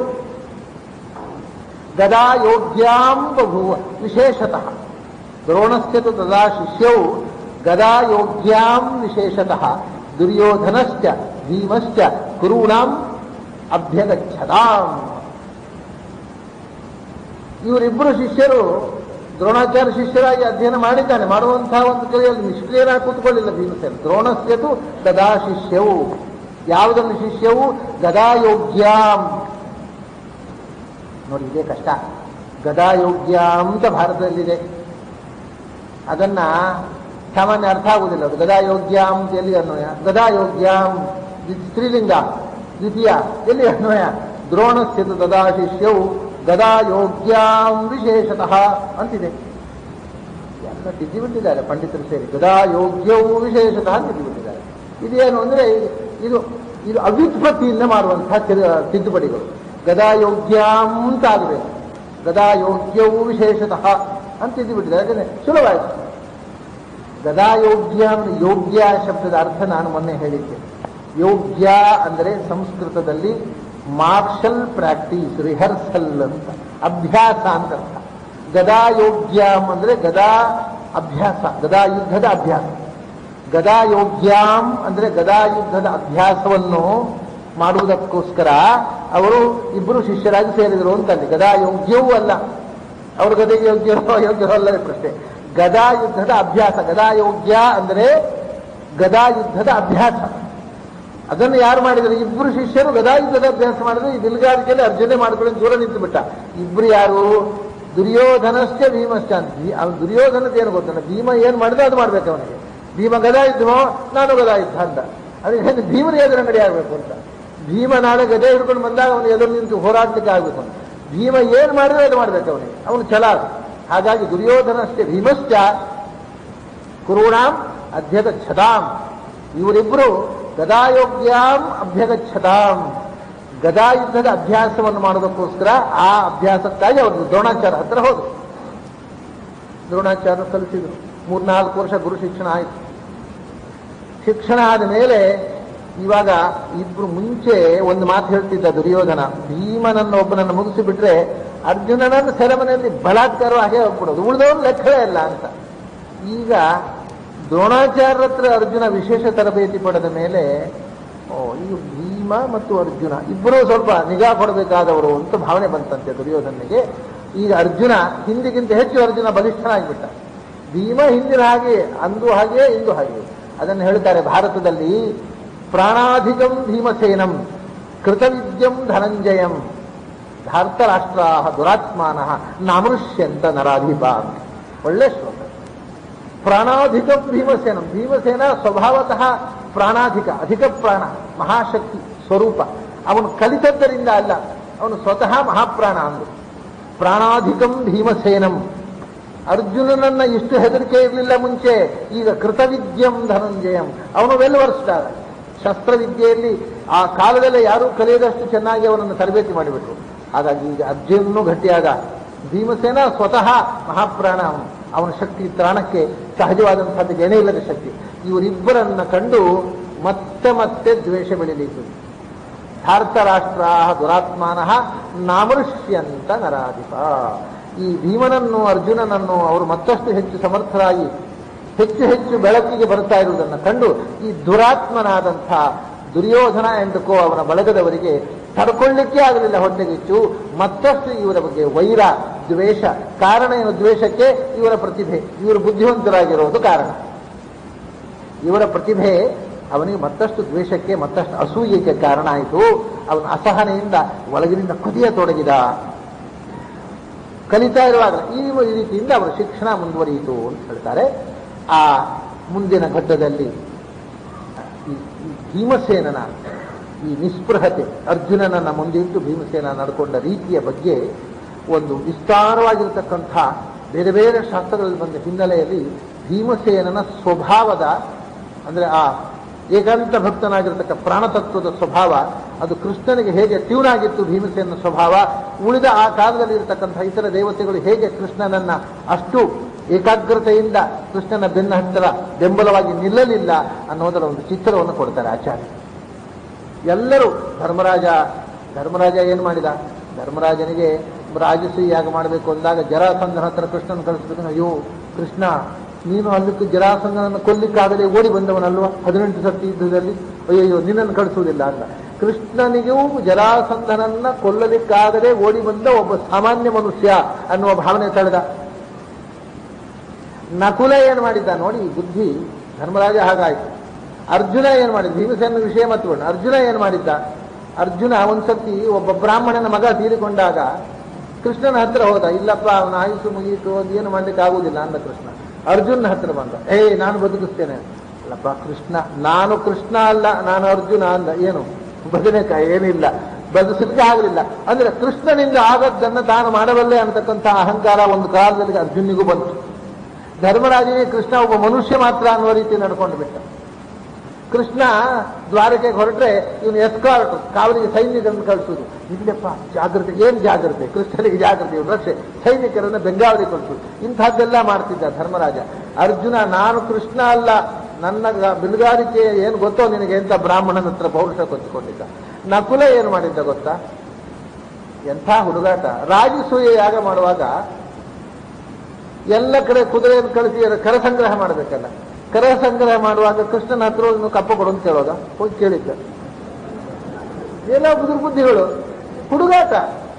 ಗದಾ ಯೋಗ್ಯಾಂ ಬಭೂವ ವಿಶೇಷತಃ ದ್ರೋಣಸ್ಥ್ಯತು ತದಾ ಶಿಷ್ಯವು ಗದಾ ಯೋಗ್ಯಾಂ ವಿಶೇಷತಃ ದುರ್ಯೋಧನಶ್ಚ ಭೀಮಶ್ಚ ಕುರುಣಾಂ ಅಭ್ಯಗಚ್ಚದಾಂ ಇವರಿಬ್ಬರು ಶಿಷ್ಯರು ದ್ರೋಣಾಚಾರ್ಯ ಶಿಷ್ಯರಾಗಿ ಅಧ್ಯಯನ ಮಾಡಿದ್ದಾನೆ ಮಾಡುವಂತಹ ಒಂದು ಕೈಯಲ್ಲಿ ನಿಷ್ಕ್ರಿಯರಾಗಿ ಕೂತ್ಕೊಳ್ಳಿಲ್ಲ ಭೀಮಸೇನ ದ್ರೋಣಸ್ಯತು ಗದಾ ಶಿಷ್ಯವು ಯಾವುದನ್ನು ಶಿಷ್ಯವು ಗದಾಯೋಗ್ಯಾಂ ನೋಡಿ ಇದೇ ಕಷ್ಟ ಗದಾಯೋಗ್ಯಾಂ ಅಂತ ಭಾರತದಲ್ಲಿದೆ ಅದನ್ನ ಸಾಮಾನ್ಯ ಅರ್ಥ ಆಗುವುದಿಲ್ಲ ಅದು ಗದಾಯೋಗ್ಯಾಂ ಅಂತ ಎಲ್ಲಿ ಅನ್ವಯ ಗದಾಯೋಗ್ಯಾಂ ಇದು ಸ್ತ್ರೀಲಿಂಗ ದ್ವಿತೀಯ ಎಲ್ಲಿ ಅನ್ವಯ ದ್ರೋಣಸ್ಥಿತ ಗದಾ ಶಿಷ್ಯವು ಗದಾಯೋಗ್ಯಾಂ ವಿಶೇಷತಃ ಅಂತಿದೆ ಎಲ್ಲ ತಿದ್ದಿಬಿಟ್ಟಿದ್ದಾರೆ ಪಂಡಿತರು ಸೇರಿ ಗದಾಯೋಗ್ಯವು ವಿಶೇಷತಃ ತಿದ್ದಿಬಿಟ್ಟಿದ್ದಾರೆ ಇದೇನು ಅಂದ್ರೆ ಇದು ಇದು ಅವ್ಯುತ್ಪತ್ತಿಯಿಂದ ಮಾಡುವಂತಹ ತಿರು- ತಿದ್ದುಪಡಿಗಳು ಗದಾಯೋಗ್ಯಾಂ ಅಂತ ಆಗಬೇಕು ಗದಾಯೋಗ್ಯವು ವಿಶೇಷತಃ ಅಂತ ತಿದ್ದುಬಿಟ್ಟಿದ್ದಾರೆ ಯಾಕಂದ್ರೆ ಸುಲಭವಾಯಿತು ಗದಾಯೋಗ್ಯ ಅಂದ್ರೆ ಯೋಗ್ಯ ಶಬ್ದದ ಅರ್ಥ ನಾನು ಮೊನ್ನೆ ಹೇಳಿದ್ದೆ ಯೋಗ್ಯ ಅಂದರೆ ಸಂಸ್ಕೃತದಲ್ಲಿ ಮಾರ್ಷಲ್ ಪ್ರಾಕ್ಟೀಸ್ ರಿಹರ್ಸಲ್ ಅಂತ ಅಭ್ಯಾಸ ಅಂತ ಅರ್ಥ ಗದಾಯೋಗ್ಯಂ ಅಂದ್ರೆ ಗದಾ ಅಭ್ಯಾಸ ಗದಾ ಯುದ್ಧದ ಅಭ್ಯಾಸ ಗದಾಯೋಗ್ಯಾಂ ಅಂದ್ರೆ ಗದಾ ಯುದ್ಧದ ಅಭ್ಯಾಸವನ್ನು ಮಾಡುವುದಕ್ಕೋಸ್ಕರ ಅವರು ಇಬ್ಬರು ಶಿಷ್ಯರಾಗಿ ಸೇರಿದರು ಅಂತಲ್ಲಿ ಗದಾಯೋಗ್ಯವೂ ಅಲ್ಲ ಅವ್ರ ಗದೆಗೆ ಯೋಗ್ಯವೋ ಅಯೋಗ್ಯವೋ ಅಲ್ಲ ಪ್ರಶ್ನೆ ಗದಾ ಯುದ್ಧದ ಅಭ್ಯಾಸ ಗದಾಯೋಗ್ಯ ಅಂದರೆ ಗದಾ ಯುದ್ಧದ ಅಭ್ಯಾಸ ಅದನ್ನು ಯಾರು ಮಾಡಿದ್ರು ಇಬ್ಬರು ಶಿಷ್ಯರು ಗದಾ ಯುದ್ಧದ ಅಭ್ಯಾಸ ಮಾಡಿದ್ರು ಈ ಬಿಲ್ಗಾರಿಕೆಯಲ್ಲಿ ಅರ್ಜುನೇ ಮಾಡ್ಕೊಂಡು ದೂರ ನಿಂತು ಬಿಟ್ಟ ಇಬ್ರು ಯಾರು ದುರ್ಯೋಧನಶ್ಚ ಭೀಮಶ್ಚ ಅಂತ ಭೀ- ಅವ್ನು ದುರ್ಯೋಧನದ ಏನು ಗೊತ್ತಲ್ಲ ಭೀಮ ಏನ್ ಮಾಡಿದ್ರೆ ಅದು ಮಾಡ್ಬೇಕು ಅವನಿಗೆ ಭೀಮ ಗದಾ ಯುದ್ಧವೋ ನಾನು ಗದಾ ಯುದ್ಧ ಅಂತ ಅದಕ್ಕೆ ಭೀಮನ ಎದುರು ಅಂಗಡಿ ಆಗ್ಬೇಕು ಅಂತ ಭೀಮ ನಾಳೆ ಗದೆ ಹಿಡ್ಕೊಂಡು ಬಂದಾಗ ಅವನು ಎದುರು ನಿಂತು ಹೋರಾಡ್ಲಿಕ್ಕೆ ಆಗ್ಬೇಕು ಅಂತ ಭೀಮ ಏನ್ ಮಾಡಿದ್ರೆ ಅದು ಮಾಡ್ಬೇಕು ಅವನಿಗೆ ಅವನು ಛಲ ಅದು. ಹಾಗಾಗಿ ದುರ್ಯೋಧನಶ್ಚ ಭೀಮಶ್ಚ ಕುರುಣಾಂ ಅಧ್ಯಗಚ್ಛತಾಂ ಇವರಿಬ್ಬರು ಗದಾಯೋಗ್ಯಾಂ ಅಭ್ಯಗಚ್ಛತಾಂ ಗದಾ ಯುದ್ಧದ ಅಭ್ಯಾಸವನ್ನು ಮಾಡೋದಕ್ಕೋಸ್ಕರ ಆ ಅಭ್ಯಾಸಕ್ಕಾಗಿ ಅವರು ದ್ರೋಣಾಚಾರ್ಯ ಹತ್ರ ಹೋದರು ದ್ರೋಣಾಚಾರ್ಯ ಕಲಿಸಿದ್ರು ಮೂರ್ನಾಲ್ಕು ವರ್ಷ ಗುರು ಶಿಕ್ಷಣ ಆಯಿತು ಶಿಕ್ಷಣ ಆದ ಮೇಲೆ ಇವಾಗ ಇಬ್ರು ಮುಂಚೆ ಒಂದು ಮಾತು ಹೇಳ್ತಿದ್ದ ದುರ್ಯೋಧನ ಭೀಮನನ್ನು ಒಬ್ಬನನ್ನು ಮುಗಿಸಿಬಿಟ್ರೆ ಅರ್ಜುನನನ್ನು ಸೆರೆಮನೆಯಲ್ಲಿ ಬಲಾತ್ಕಾರ ಹಾಗೆ ಹೋಗ್ಬಿಡೋದು ಉಳಿದವನು ಲೆಕ್ಕವೇ ಇಲ್ಲ ಅಂತ ಈಗ ದ್ರೋಣಾಚಾರ್ಯ ಹತ್ರ ಅರ್ಜುನ ವಿಶೇಷ ತರಬೇತಿ ಪಡೆದ ಮೇಲೆ ಓ ಈಗ ಭೀಮ ಮತ್ತು ಅರ್ಜುನ ಇಬ್ಬರೂ ಸ್ವಲ್ಪ ನಿಗಾ ಕೊಡಬೇಕಾದವರು ಅಂತ ಭಾವನೆ ಬಂತಂತೆ ದುರ್ಯೋಧನಿಗೆ ಈಗ ಅರ್ಜುನ ಹಿಂದಿಗಿಂತ ಹೆಚ್ಚು ಅರ್ಜುನ ಬಲಿಷ್ಠನಾಗಿಬಿಟ್ಟ ಭೀಮ ಹಿಂದಿನ ಹಾಗೆ ಅಂದು ಹಾಗೆ ಇಂದು ಹಾಗೆ ಅದನ್ನು ಹೇಳ್ತಾರೆ ಭಾರತದಲ್ಲಿ ಪ್ರಾಣಾಧಿಕಂ ಭೀಮಸೇನಂ ಕೃತವಿದ್ಯಂ ಧನಂಜಯಂ ಧಾರ್ತರಾಷ್ಟ್ರಾ ದುರಾತ್ಮಾನ ನಾಮೃಷ್ಯಂತ ನರಾಧಿಪ ಅಂತ ಒಳ್ಳೆ ಶ್ಲೋಕ ಪ್ರಾಣಾಧಿಕ ಭೀಮಸೇನ ಭೀಮಸೇನ ಸ್ವಭಾವತಃ ಪ್ರಾಣಾಧಿಕ ಅಧಿಕ ಪ್ರಾಣ ಮಹಾಶಕ್ತಿ ಸ್ವರೂಪ ಅವನು ಕಲಿತದ್ದರಿಂದ ಅಲ್ಲ ಅವನು ಸ್ವತಃ ಮಹಾಪ್ರಾಣ ಅಂದು ಪ್ರಾಣಾಧಿಕಂ ಭೀಮಸೇನಂ ಅರ್ಜುನನನ್ನ ಇಷ್ಟು ಹೆದರಿಕೆ ಇರಲಿಲ್ಲ ಮುಂಚೆ ಈಗ ಕೃತವಿದ್ಯಂ ಧನಂಜಯಂ ಅವನು ವೆಲ್ ವರ್ಸ್ಟಾರ ಶಸ್ತ್ರವಿದ್ಯೆಯಲ್ಲಿ ಆ ಕಾಲದಲ್ಲೇ ಯಾರೂ ಕಲಿಯದಷ್ಟು ಚೆನ್ನಾಗಿ ಅವನನ್ನು ತರಬೇತಿ ಮಾಡಿಬಿಟ್ರು ಹಾಗಾಗಿ ಈಗ ಅರ್ಜುನನು ಗಟ್ಟಿಯಾದ ಭೀಮಸೇನ ಸ್ವತಃ ಮಹಾಪ್ರಾಣ ಅವನು ಅವನ ಶಕ್ತಿ ತ್ರಾಣಕ್ಕೆ ಸಹಜವಾದಂಥದ್ದು ಏನೇ ಇಲ್ಲದ ಶಕ್ತಿ ಇವರಿಬ್ಬರನ್ನ ಕಂಡು ಮತ್ತೆ ಮತ್ತೆ ದ್ವೇಷ ಬೆಳಿಲಿತ್ತು ಭಾರತರಾಷ್ಟ್ರ ದುರಾತ್ಮಾನ ನಾಮೃಷ್ಯಂತ ನರಾಧಿಪ ಈ ಭೀಮನನ್ನು ಅರ್ಜುನನನ್ನು ಅವರು ಮತ್ತಷ್ಟು ಹೆಚ್ಚು ಸಮರ್ಥರಾಗಿ ಹೆಚ್ಚು ಹೆಚ್ಚು ಬೆಳಕಿಗೆ ಬರ್ತಾ ಇರುವುದನ್ನು ಕಂಡು ಈ ದುರಾತ್ಮನಾದಂಥ ದುರ್ಯೋಧನ ಎಂದುಕೋ ಅವನ ಬಳಗದವರಿಗೆ ತಡ್ಕೊಳ್ಳಿಕ್ಕೆ ಆಗಲಿಲ್ಲ ಹೊಟ್ಟೆಗಿಚ್ಚು ಮತ್ತಷ್ಟು ಇವರ ಬಗ್ಗೆ ವೈರ ದ್ವೇಷ ಕಾರಣ ಏನು ದ್ವೇಷಕ್ಕೆ ಇವರ ಪ್ರತಿಭೆ ಇವರು ಬುದ್ಧಿವಂತರಾಗಿರೋದು ಕಾರಣ ಇವರ ಪ್ರತಿಭೆ ಅವನಿಗೆ ಮತ್ತಷ್ಟು ದ್ವೇಷಕ್ಕೆ ಮತ್ತಷ್ಟು ಅಸೂಯೆಗೆ ಕಾರಣ ಆಯಿತು ಅವನ ಅಸಹನೆಯಿಂದ ಒಳಗಿನಿಂದ ಕುದಿಯತೊಡಗಿದ ಕಲಿತಾ ಇರುವಾಗ ಈ ರೀತಿಯಿಂದ ಅವರ ಶಿಕ್ಷಣ ಮುಂದುವರಿಯಿತು ಅಂತ ಹೇಳ್ತಾರೆ ಆ ಮುಂದಿನ ಘಟ್ಟದಲ್ಲಿ ಈ ಈ ಭೀಮಸೇನನ ಈ ನಿಸ್ಪೃಹತೆ ಅರ್ಜುನನನ್ನ ಮುಂದಿಟ್ಟು ಭೀಮಸೇನ ನಡ್ಕೊಂಡ ರೀತಿಯ ಬಗ್ಗೆ ಒಂದು ವಿಸ್ತಾರವಾಗಿರತಕ್ಕಂಥ ಬೇರೆ ಬೇರೆ ಶಾಸ್ತ್ರಗಳಲ್ಲಿ ಬಂದ ಹಿನ್ನೆಲೆಯಲ್ಲಿ ಭೀಮಸೇನನ ಸ್ವಭಾವದ ಅಂದ್ರೆ ಆ ಏಕಾಂತ ಭಕ್ತನಾಗಿರ್ತಕ್ಕ ಪ್ರಾಣತತ್ವದ ಸ್ವಭಾವ ಅದು ಕೃಷ್ಣನಿಗೆ ಹೇಗೆ ಟ್ಯೂನ್ ಆಗಿತ್ತು ಭೀಮಸೇನ ಸ್ವಭಾವ ಉಳಿದ ಆ ಕಾಲದಲ್ಲಿ ಇರತಕ್ಕಂಥ ಇತರ ದೇವತೆಗಳು ಹೇಗೆ ಕೃಷ್ಣನನ್ನ ಅಷ್ಟು ಏಕಾಗ್ರತೆಯಿಂದ ಕೃಷ್ಣನ ಬೆನ್ನ ಹತ್ತಿರ ಬೆಂಬಲವಾಗಿ ನಿಲ್ಲಲಿಲ್ಲ ಅನ್ನೋದರ ಒಂದು ಚಿತ್ರವನ್ನು ಕೊಡ್ತಾರೆ ಆಚಾರ್ಯ ಎಲ್ಲರೂ ಧರ್ಮರಾಜ ಧರ್ಮರಾಜ ಏನು ಮಾಡಿದ ಧರ್ಮರಾಜನಿಗೆ ರಾಜಸೂಯ ಯಾಗ ಮಾಡಬೇಕು ಅಂದಾಗ ಜರಾಸಂಧನ ಹತ್ರ ಕೃಷ್ಣನ ಕಳಿಸ್ಬೇಕು ಅಯ್ಯೋ ಕೃಷ್ಣ ನೀನು ಅಲ್ಲಕ್ಕೆ ಜರಾಸಂಧನನ್ನು ಕೊಲ್ಲಿಕ್ಕಾಗದೆ ಓಡಿ ಬಂದವನಲ್ವಾ ಹದಿನೆಂಟು ಸರ್ತಿ ಯುದ್ಧದಲ್ಲಿ ಅಯ್ಯಯ್ಯೋ ನಿನ್ನನ್ನು ಕಳಿಸುವುದಿಲ್ಲ ಅಂತ ಕೃಷ್ಣನಿಗೂ ಜರಾಸಂಧನನ್ನ ಕೊಲ್ಲಲಿಕ್ಕಾಗದೆ ಓಡಿ ಬಂದ ಒಬ್ಬ ಸಾಮಾನ್ಯ ಮನುಷ್ಯ ಅನ್ನುವ ಭಾವನೆ ತಳೆದ ನಕುಲ ಏನು ಮಾಡಿದ್ದ ನೋಡಿ ಈ ಬುದ್ಧಿ ಧರ್ಮರಾಜ ಹಾಗಾಯ್ತು ಅರ್ಜುನ ಏನು ಮಾಡಿದ ಭೀಮಸೇನ ವಿಷಯ ಮತ್ತುಕೊಂಡು ಅರ್ಜುನ ಏನು ಮಾಡಿದ್ದ ಅರ್ಜುನ ಒಂದ್ಸತಿ ಒಬ್ಬ ಬ್ರಾಹ್ಮಣನ ಮಗ ತೀರಿಕೊಂಡಾಗ ಕೃಷ್ಣನ ಹತ್ರ ಹೋದ ಇಲ್ಲಪ್ಪ ಅವನ ಆಯುಸ್ಸು ಮುಗಿಯಿತು ಅದು ಏನು ಮಾಡ್ಲಿಕ್ಕೆ ಆಗುವುದಿಲ್ಲ ಅಂದ ಕೃಷ್ಣ ಅರ್ಜುನ ಹತ್ರ ಬಂದ ಏ ನಾನು ಬದುಕಿಸ್ತೇನೆ ಅಲ್ಲಪ್ಪ ಕೃಷ್ಣ ನಾನು ಕೃಷ್ಣ ಅಲ್ಲ ನಾನು ಅರ್ಜುನ ಅಂದ ಏನು ಬದನೆಕಾಯಿ ಏನಿಲ್ಲ ಬದುಕಲಿಕ್ಕೆ ಆಗಲಿಲ್ಲ ಅಂದ್ರೆ ಕೃಷ್ಣನಿಂದ ಆಗದ್ದನ್ನು ತಾನು ಮಾಡಬಲ್ಲೆ ಅಂತಕ್ಕಂಥ ಅಹಂಕಾರ ಒಂದು ಕಾಲದಲ್ಲಿ ಅರ್ಜುನಿಗೂ ಬಂತು ಧರ್ಮರಾಜನಿಗೆ ಕೃಷ್ಣ ಒಬ್ಬ ಮನುಷ್ಯ ಮಾತ್ರ ಅನ್ನುವ ರೀತಿ ನಡ್ಕೊಂಡು ಬಿಟ್ಟ ಕೃಷ್ಣ ದ್ವಾರಕೆಗೆ ಹೊರಟ್ರೆ ಇವನು ಎಸ್ಕಾರ್ಟ್ ಕಾವಲಿಗೆ ಸೈನಿಕರನ್ನು ಕಳಿಸುವುದು ಇಲ್ಲಪ್ಪ ಜಾಗ್ರತೆ ಏನ್ ಜಾಗ್ರತೆ ಕೃಷ್ಣನಿಗೆ ಜಾಗ್ರತೆ ಇವನು ರಕ್ಷೆ ಸೈನಿಕರನ್ನು ಬೆಂಗಾವಲಿ ಕಳಿಸುವುದು ಇಂಥದ್ದೆಲ್ಲ ಮಾಡ್ತಿದ್ದ ಧರ್ಮರಾಜ ಅರ್ಜುನ ನಾನು ಕೃಷ್ಣ ಅಲ್ಲ ನನ್ನ ಗ- ಬಿಲ್ಗಾರಿಕೆ ಏನು ಗೊತ್ತೋ ನಿನಗೆ ಅಂತ ಬ್ರಾಹ್ಮಣನ ಹತ್ರ ಪೌರುಷ ಕೊಚ್ಚಿಕೊಂಡಿದ್ದ ನಕುಲ ಏನು ಮಾಡಿದ್ದ ಗೊತ್ತಾ ಎಂಥ ಹುಡುಗಾಟ ರಾಜಸೂಯ ಯಾಗ ಮಾಡುವಾಗ ಎಲ್ಲ ಕಡೆ ಕುದುರೆಯನ್ನು ಕಳಿಸಿ ಅದರ ಕರ ಸಂಗ್ರಹ ಮಾಡಬೇಕಲ್ಲ ಕರ ಸಂಗ್ರಹ ಮಾಡುವಾಗ ಕೃಷ್ಣನ ಹತ್ರ ಹೋಗಿ ನೀವು ಕಪ್ಪ ಕೊಡು ಅಂತ ಕೇಳೋದ ಹೋಗಿ ಕೇಳಿದ್ದ ಏನೋ ಬುದುರು ಬುದ್ಧಿಗಳು ಹುಡುಗಾಟ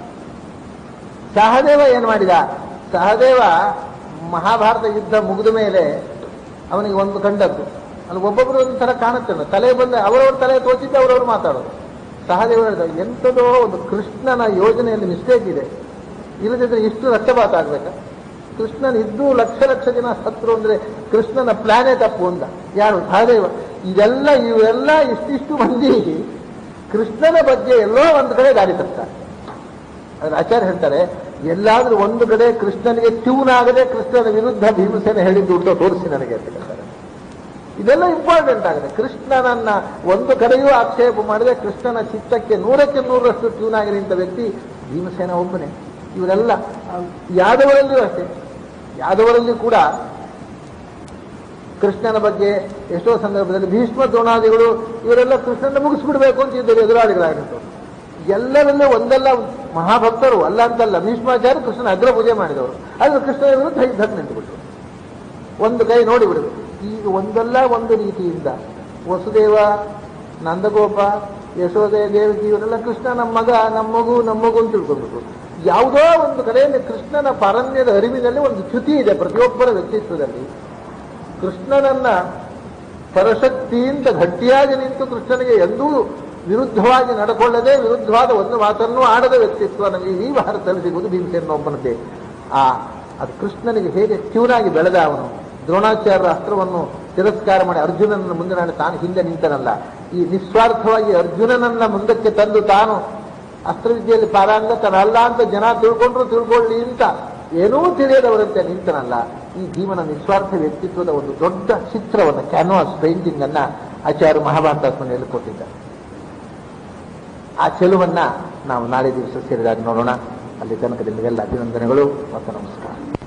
ಸಹದೇವ ಏನು ಮಾಡಿದ ಸಹದೇವ ಮಹಾಭಾರತ ಯುದ್ಧ ಮುಗಿದ ಮೇಲೆ ಅವನಿಗೆ ಒಂದು ಕಂಡದ್ದು ಅಲ್ಲಿ ಒಬ್ಬೊಬ್ಬರು ಒಂಥರ ಕಾಣುತ್ತೆ ತಲೆ ಬಂದ ಅವರವ್ರ ತಲೆ ತೋಚಿದ್ದು ಅವರವ್ರು ಮಾತಾಡೋದು ಸಹದೇವ ಹೇಳಿದ ಎಂಥದೋ ಒಂದು ಕೃಷ್ಣನ ಯೋಜನೆಯಲ್ಲಿ ಮಿಸ್ಟೇಕ್ ಇದೆ ಇಲ್ಲದಿದ್ರೆ ಇಷ್ಟು ರಕ್ತಪಾತ ಆಗ್ಬೇಕಾ ಕೃಷ್ಣನ್ ಇದ್ದು ಲಕ್ಷ ಲಕ್ಷ ಜನ ಸತ್ರು ಅಂದ್ರೆ ಕೃಷ್ಣನ ಪ್ಲಾನೇ ತಪ್ಪು ಅಂದ ಯಾರು ಸಹದೇವ ಇದೆಲ್ಲ ಇವೆಲ್ಲ ಇಷ್ಟಿಷ್ಟು ಮಂದಿ ಕೃಷ್ಣನ ಬಗ್ಗೆ ಎಲ್ಲೋ ಒಂದು ಕಡೆ ದಾರಿ ತಪ್ತಾರೆ ಅದ್ರ ಆಚಾರ್ಯ ಹೇಳ್ತಾರೆ ಎಲ್ಲಾದ್ರೂ ಒಂದು ಕಡೆ ಕೃಷ್ಣನಿಗೆ ಟ್ಯೂನ್ ಆಗದೆ ಕೃಷ್ಣನ ವಿರುದ್ಧ ಭೀಮಸೇನ ಹೇಳಿದ್ದು ಉಂಟು ತೋರಿಸಿ ನನಗೆ ಅಂತ ಹೇಳ್ತಾರೆ ಇದೆಲ್ಲ ಇಂಪಾರ್ಟೆಂಟ್ ಆಗಿದೆ ಕೃಷ್ಣನನ್ನ ಒಂದು ಕಡೆಯೂ ಆಕ್ಷೇಪ ಮಾಡದೆ ಕೃಷ್ಣನ ಚಿತ್ತಕ್ಕೆ ನೂರಕ್ಕೆ ನೂರರಷ್ಟು ಟ್ಯೂನ್ ಆಗಿ ನಿಂತ ವ್ಯಕ್ತಿ ಭೀಮಸೇನ ಒಬ್ಬನೇ ಇವರೆಲ್ಲ ಆ, ಯಾದವರಲ್ಲಿಯೂ ಅಷ್ಟೇ ಯಾದವರಲ್ಲಿ ಕೂಡ ಕೃಷ್ಣನ ಬಗ್ಗೆ ಎಷ್ಟೋ ಸಂದರ್ಭದಲ್ಲಿ ಭೀಷ್ಮ ದ್ರೋಣಾದಿಗಳು ಇವರೆಲ್ಲ ಕೃಷ್ಣನ ಮುಗಿಸ್ಬಿಡ್ಬೇಕು ಅಂತ ಇದ್ದರು ಎದುರಾಳಿಗಳಾಗಿರ್ತಾರೆ ಎಲ್ಲರಲ್ಲೂ ಒಂದಲ್ಲ ಮಹಾಭಕ್ತರು ಅಲ್ಲ ಅಂತಲ್ಲ ಭೀಷ್ಮಾಚಾರ್ಯ ಕೃಷ್ಣನ ಅಗ್ರ ಪೂಜೆ ಮಾಡಿದವರು ಆದ್ರೆ ಕೃಷ್ಣನ ವಿರುದ್ಧ ಯುದ್ಧಕ್ಕೆ ನಿಂತುಬಿಟ್ರು ಒಂದು ಕೈ ನೋಡಿಬಿಡುದು ಈಗ ಒಂದಲ್ಲ ಒಂದು ರೀತಿಯಿಂದ ವಸುದೇವ ನಂದಗೋಪ ಯಶೋದೆ ದೇವಕಿ ಇವರೆಲ್ಲ ಕೃಷ್ಣ ನಮ್ಮ ಮಗ ನಮ್ಮ ಮಗು ನಮ್ಮ ಮಗು ಅಂತ ತಿಳ್ಕೊಂಡ್ಬಿಟ್ರು ಯಾವುದೋ ಒಂದು ಕಡೆಯಲ್ಲಿ ಕೃಷ್ಣನ ಪಾರಮ್ಯದ ಅರಿವಿನಲ್ಲಿ ಒಂದು ಚ್ಯುತಿ ಇದೆ ಪ್ರತಿಯೊಬ್ಬರ ವ್ಯಕ್ತಿತ್ವದಲ್ಲಿ ಕೃಷ್ಣನನ್ನ ಪರಶಕ್ತಿಯಿಂದ ಗಟ್ಟಿಯಾಗಿ ನಿಂತು ಕೃಷ್ಣನಿಗೆ ಎಂದೂ ವಿರುದ್ಧವಾಗಿ ನಡ್ಕೊಳ್ಳದೆ ವಿರುದ್ಧವಾದ ಒಂದು ಮಾತನ್ನು ಆಡದ ವ್ಯಕ್ತಿತ್ವ ನಮಗೆ ಈ ಭಾರತದಲ್ಲಿ ಸಿಗುವುದು ಭೀಮಸೇನ ಒಬ್ಬನದ್ದೇ ಆ ಅದು ಕೃಷ್ಣನಿಗೆ ಹೇಗೆ ಟ್ಯೂನಾಗಿ ಬೆಳೆದ ಅವನು ದ್ರೋಣಾಚಾರ್ಯರ ಅಸ್ತ್ರವನ್ನು ತಿರಸ್ಕಾರ ಮಾಡಿ ಅರ್ಜುನನನ್ನು ಮುಂದೆ ನಾನು ತಾನು ಹಿಂದೆ ನಿಂತನಲ್ಲ ಈ ನಿಸ್ವಾರ್ಥವಾಗಿ ಅರ್ಜುನನನ್ನ ಮುಂದಕ್ಕೆ ತಂದು ತಾನು ಅಸ್ತ್ರವಿದ್ಯೆಯಲ್ಲಿ ಪಾರಾಂಗತನಲ್ಲ ಅಂತ ಜನ ತಿಳ್ಕೊಂಡ್ರು ತಿಳ್ಕೊಳ್ಳಿ ಅಂತ ಏನೂ ತಿಳಿಯದವರಂತೆ ನಿಂತನಲ್ಲ ಈ ಜೀವನ ನಿಸ್ವಾರ್ಥ ವ್ಯಕ್ತಿತ್ವದ ಒಂದು ದೊಡ್ಡ ಚಿತ್ರವನ್ನು ಕ್ಯಾನ್ವಾಸ್ ಪೇಂಟಿಂಗ್ ಅನ್ನ ಆಚಾರ್ಯ ಮಹಾಭಾರತ ಕೊನೆಯಲ್ಲಿ ಕೊಟ್ಟಿದ್ದಾರೆ ಆ ಚೆಲುವನ್ನ ನಾವು ನಾಳೆ ದಿವಸ ಸೇರಿದಾಗ ನೋಡೋಣ ಅಲ್ಲಿ ತನಕ ನಿಮಗೆಲ್ಲ ಅಭಿನಂದನೆಗಳು ಮತ್ತು ನಮಸ್ಕಾರ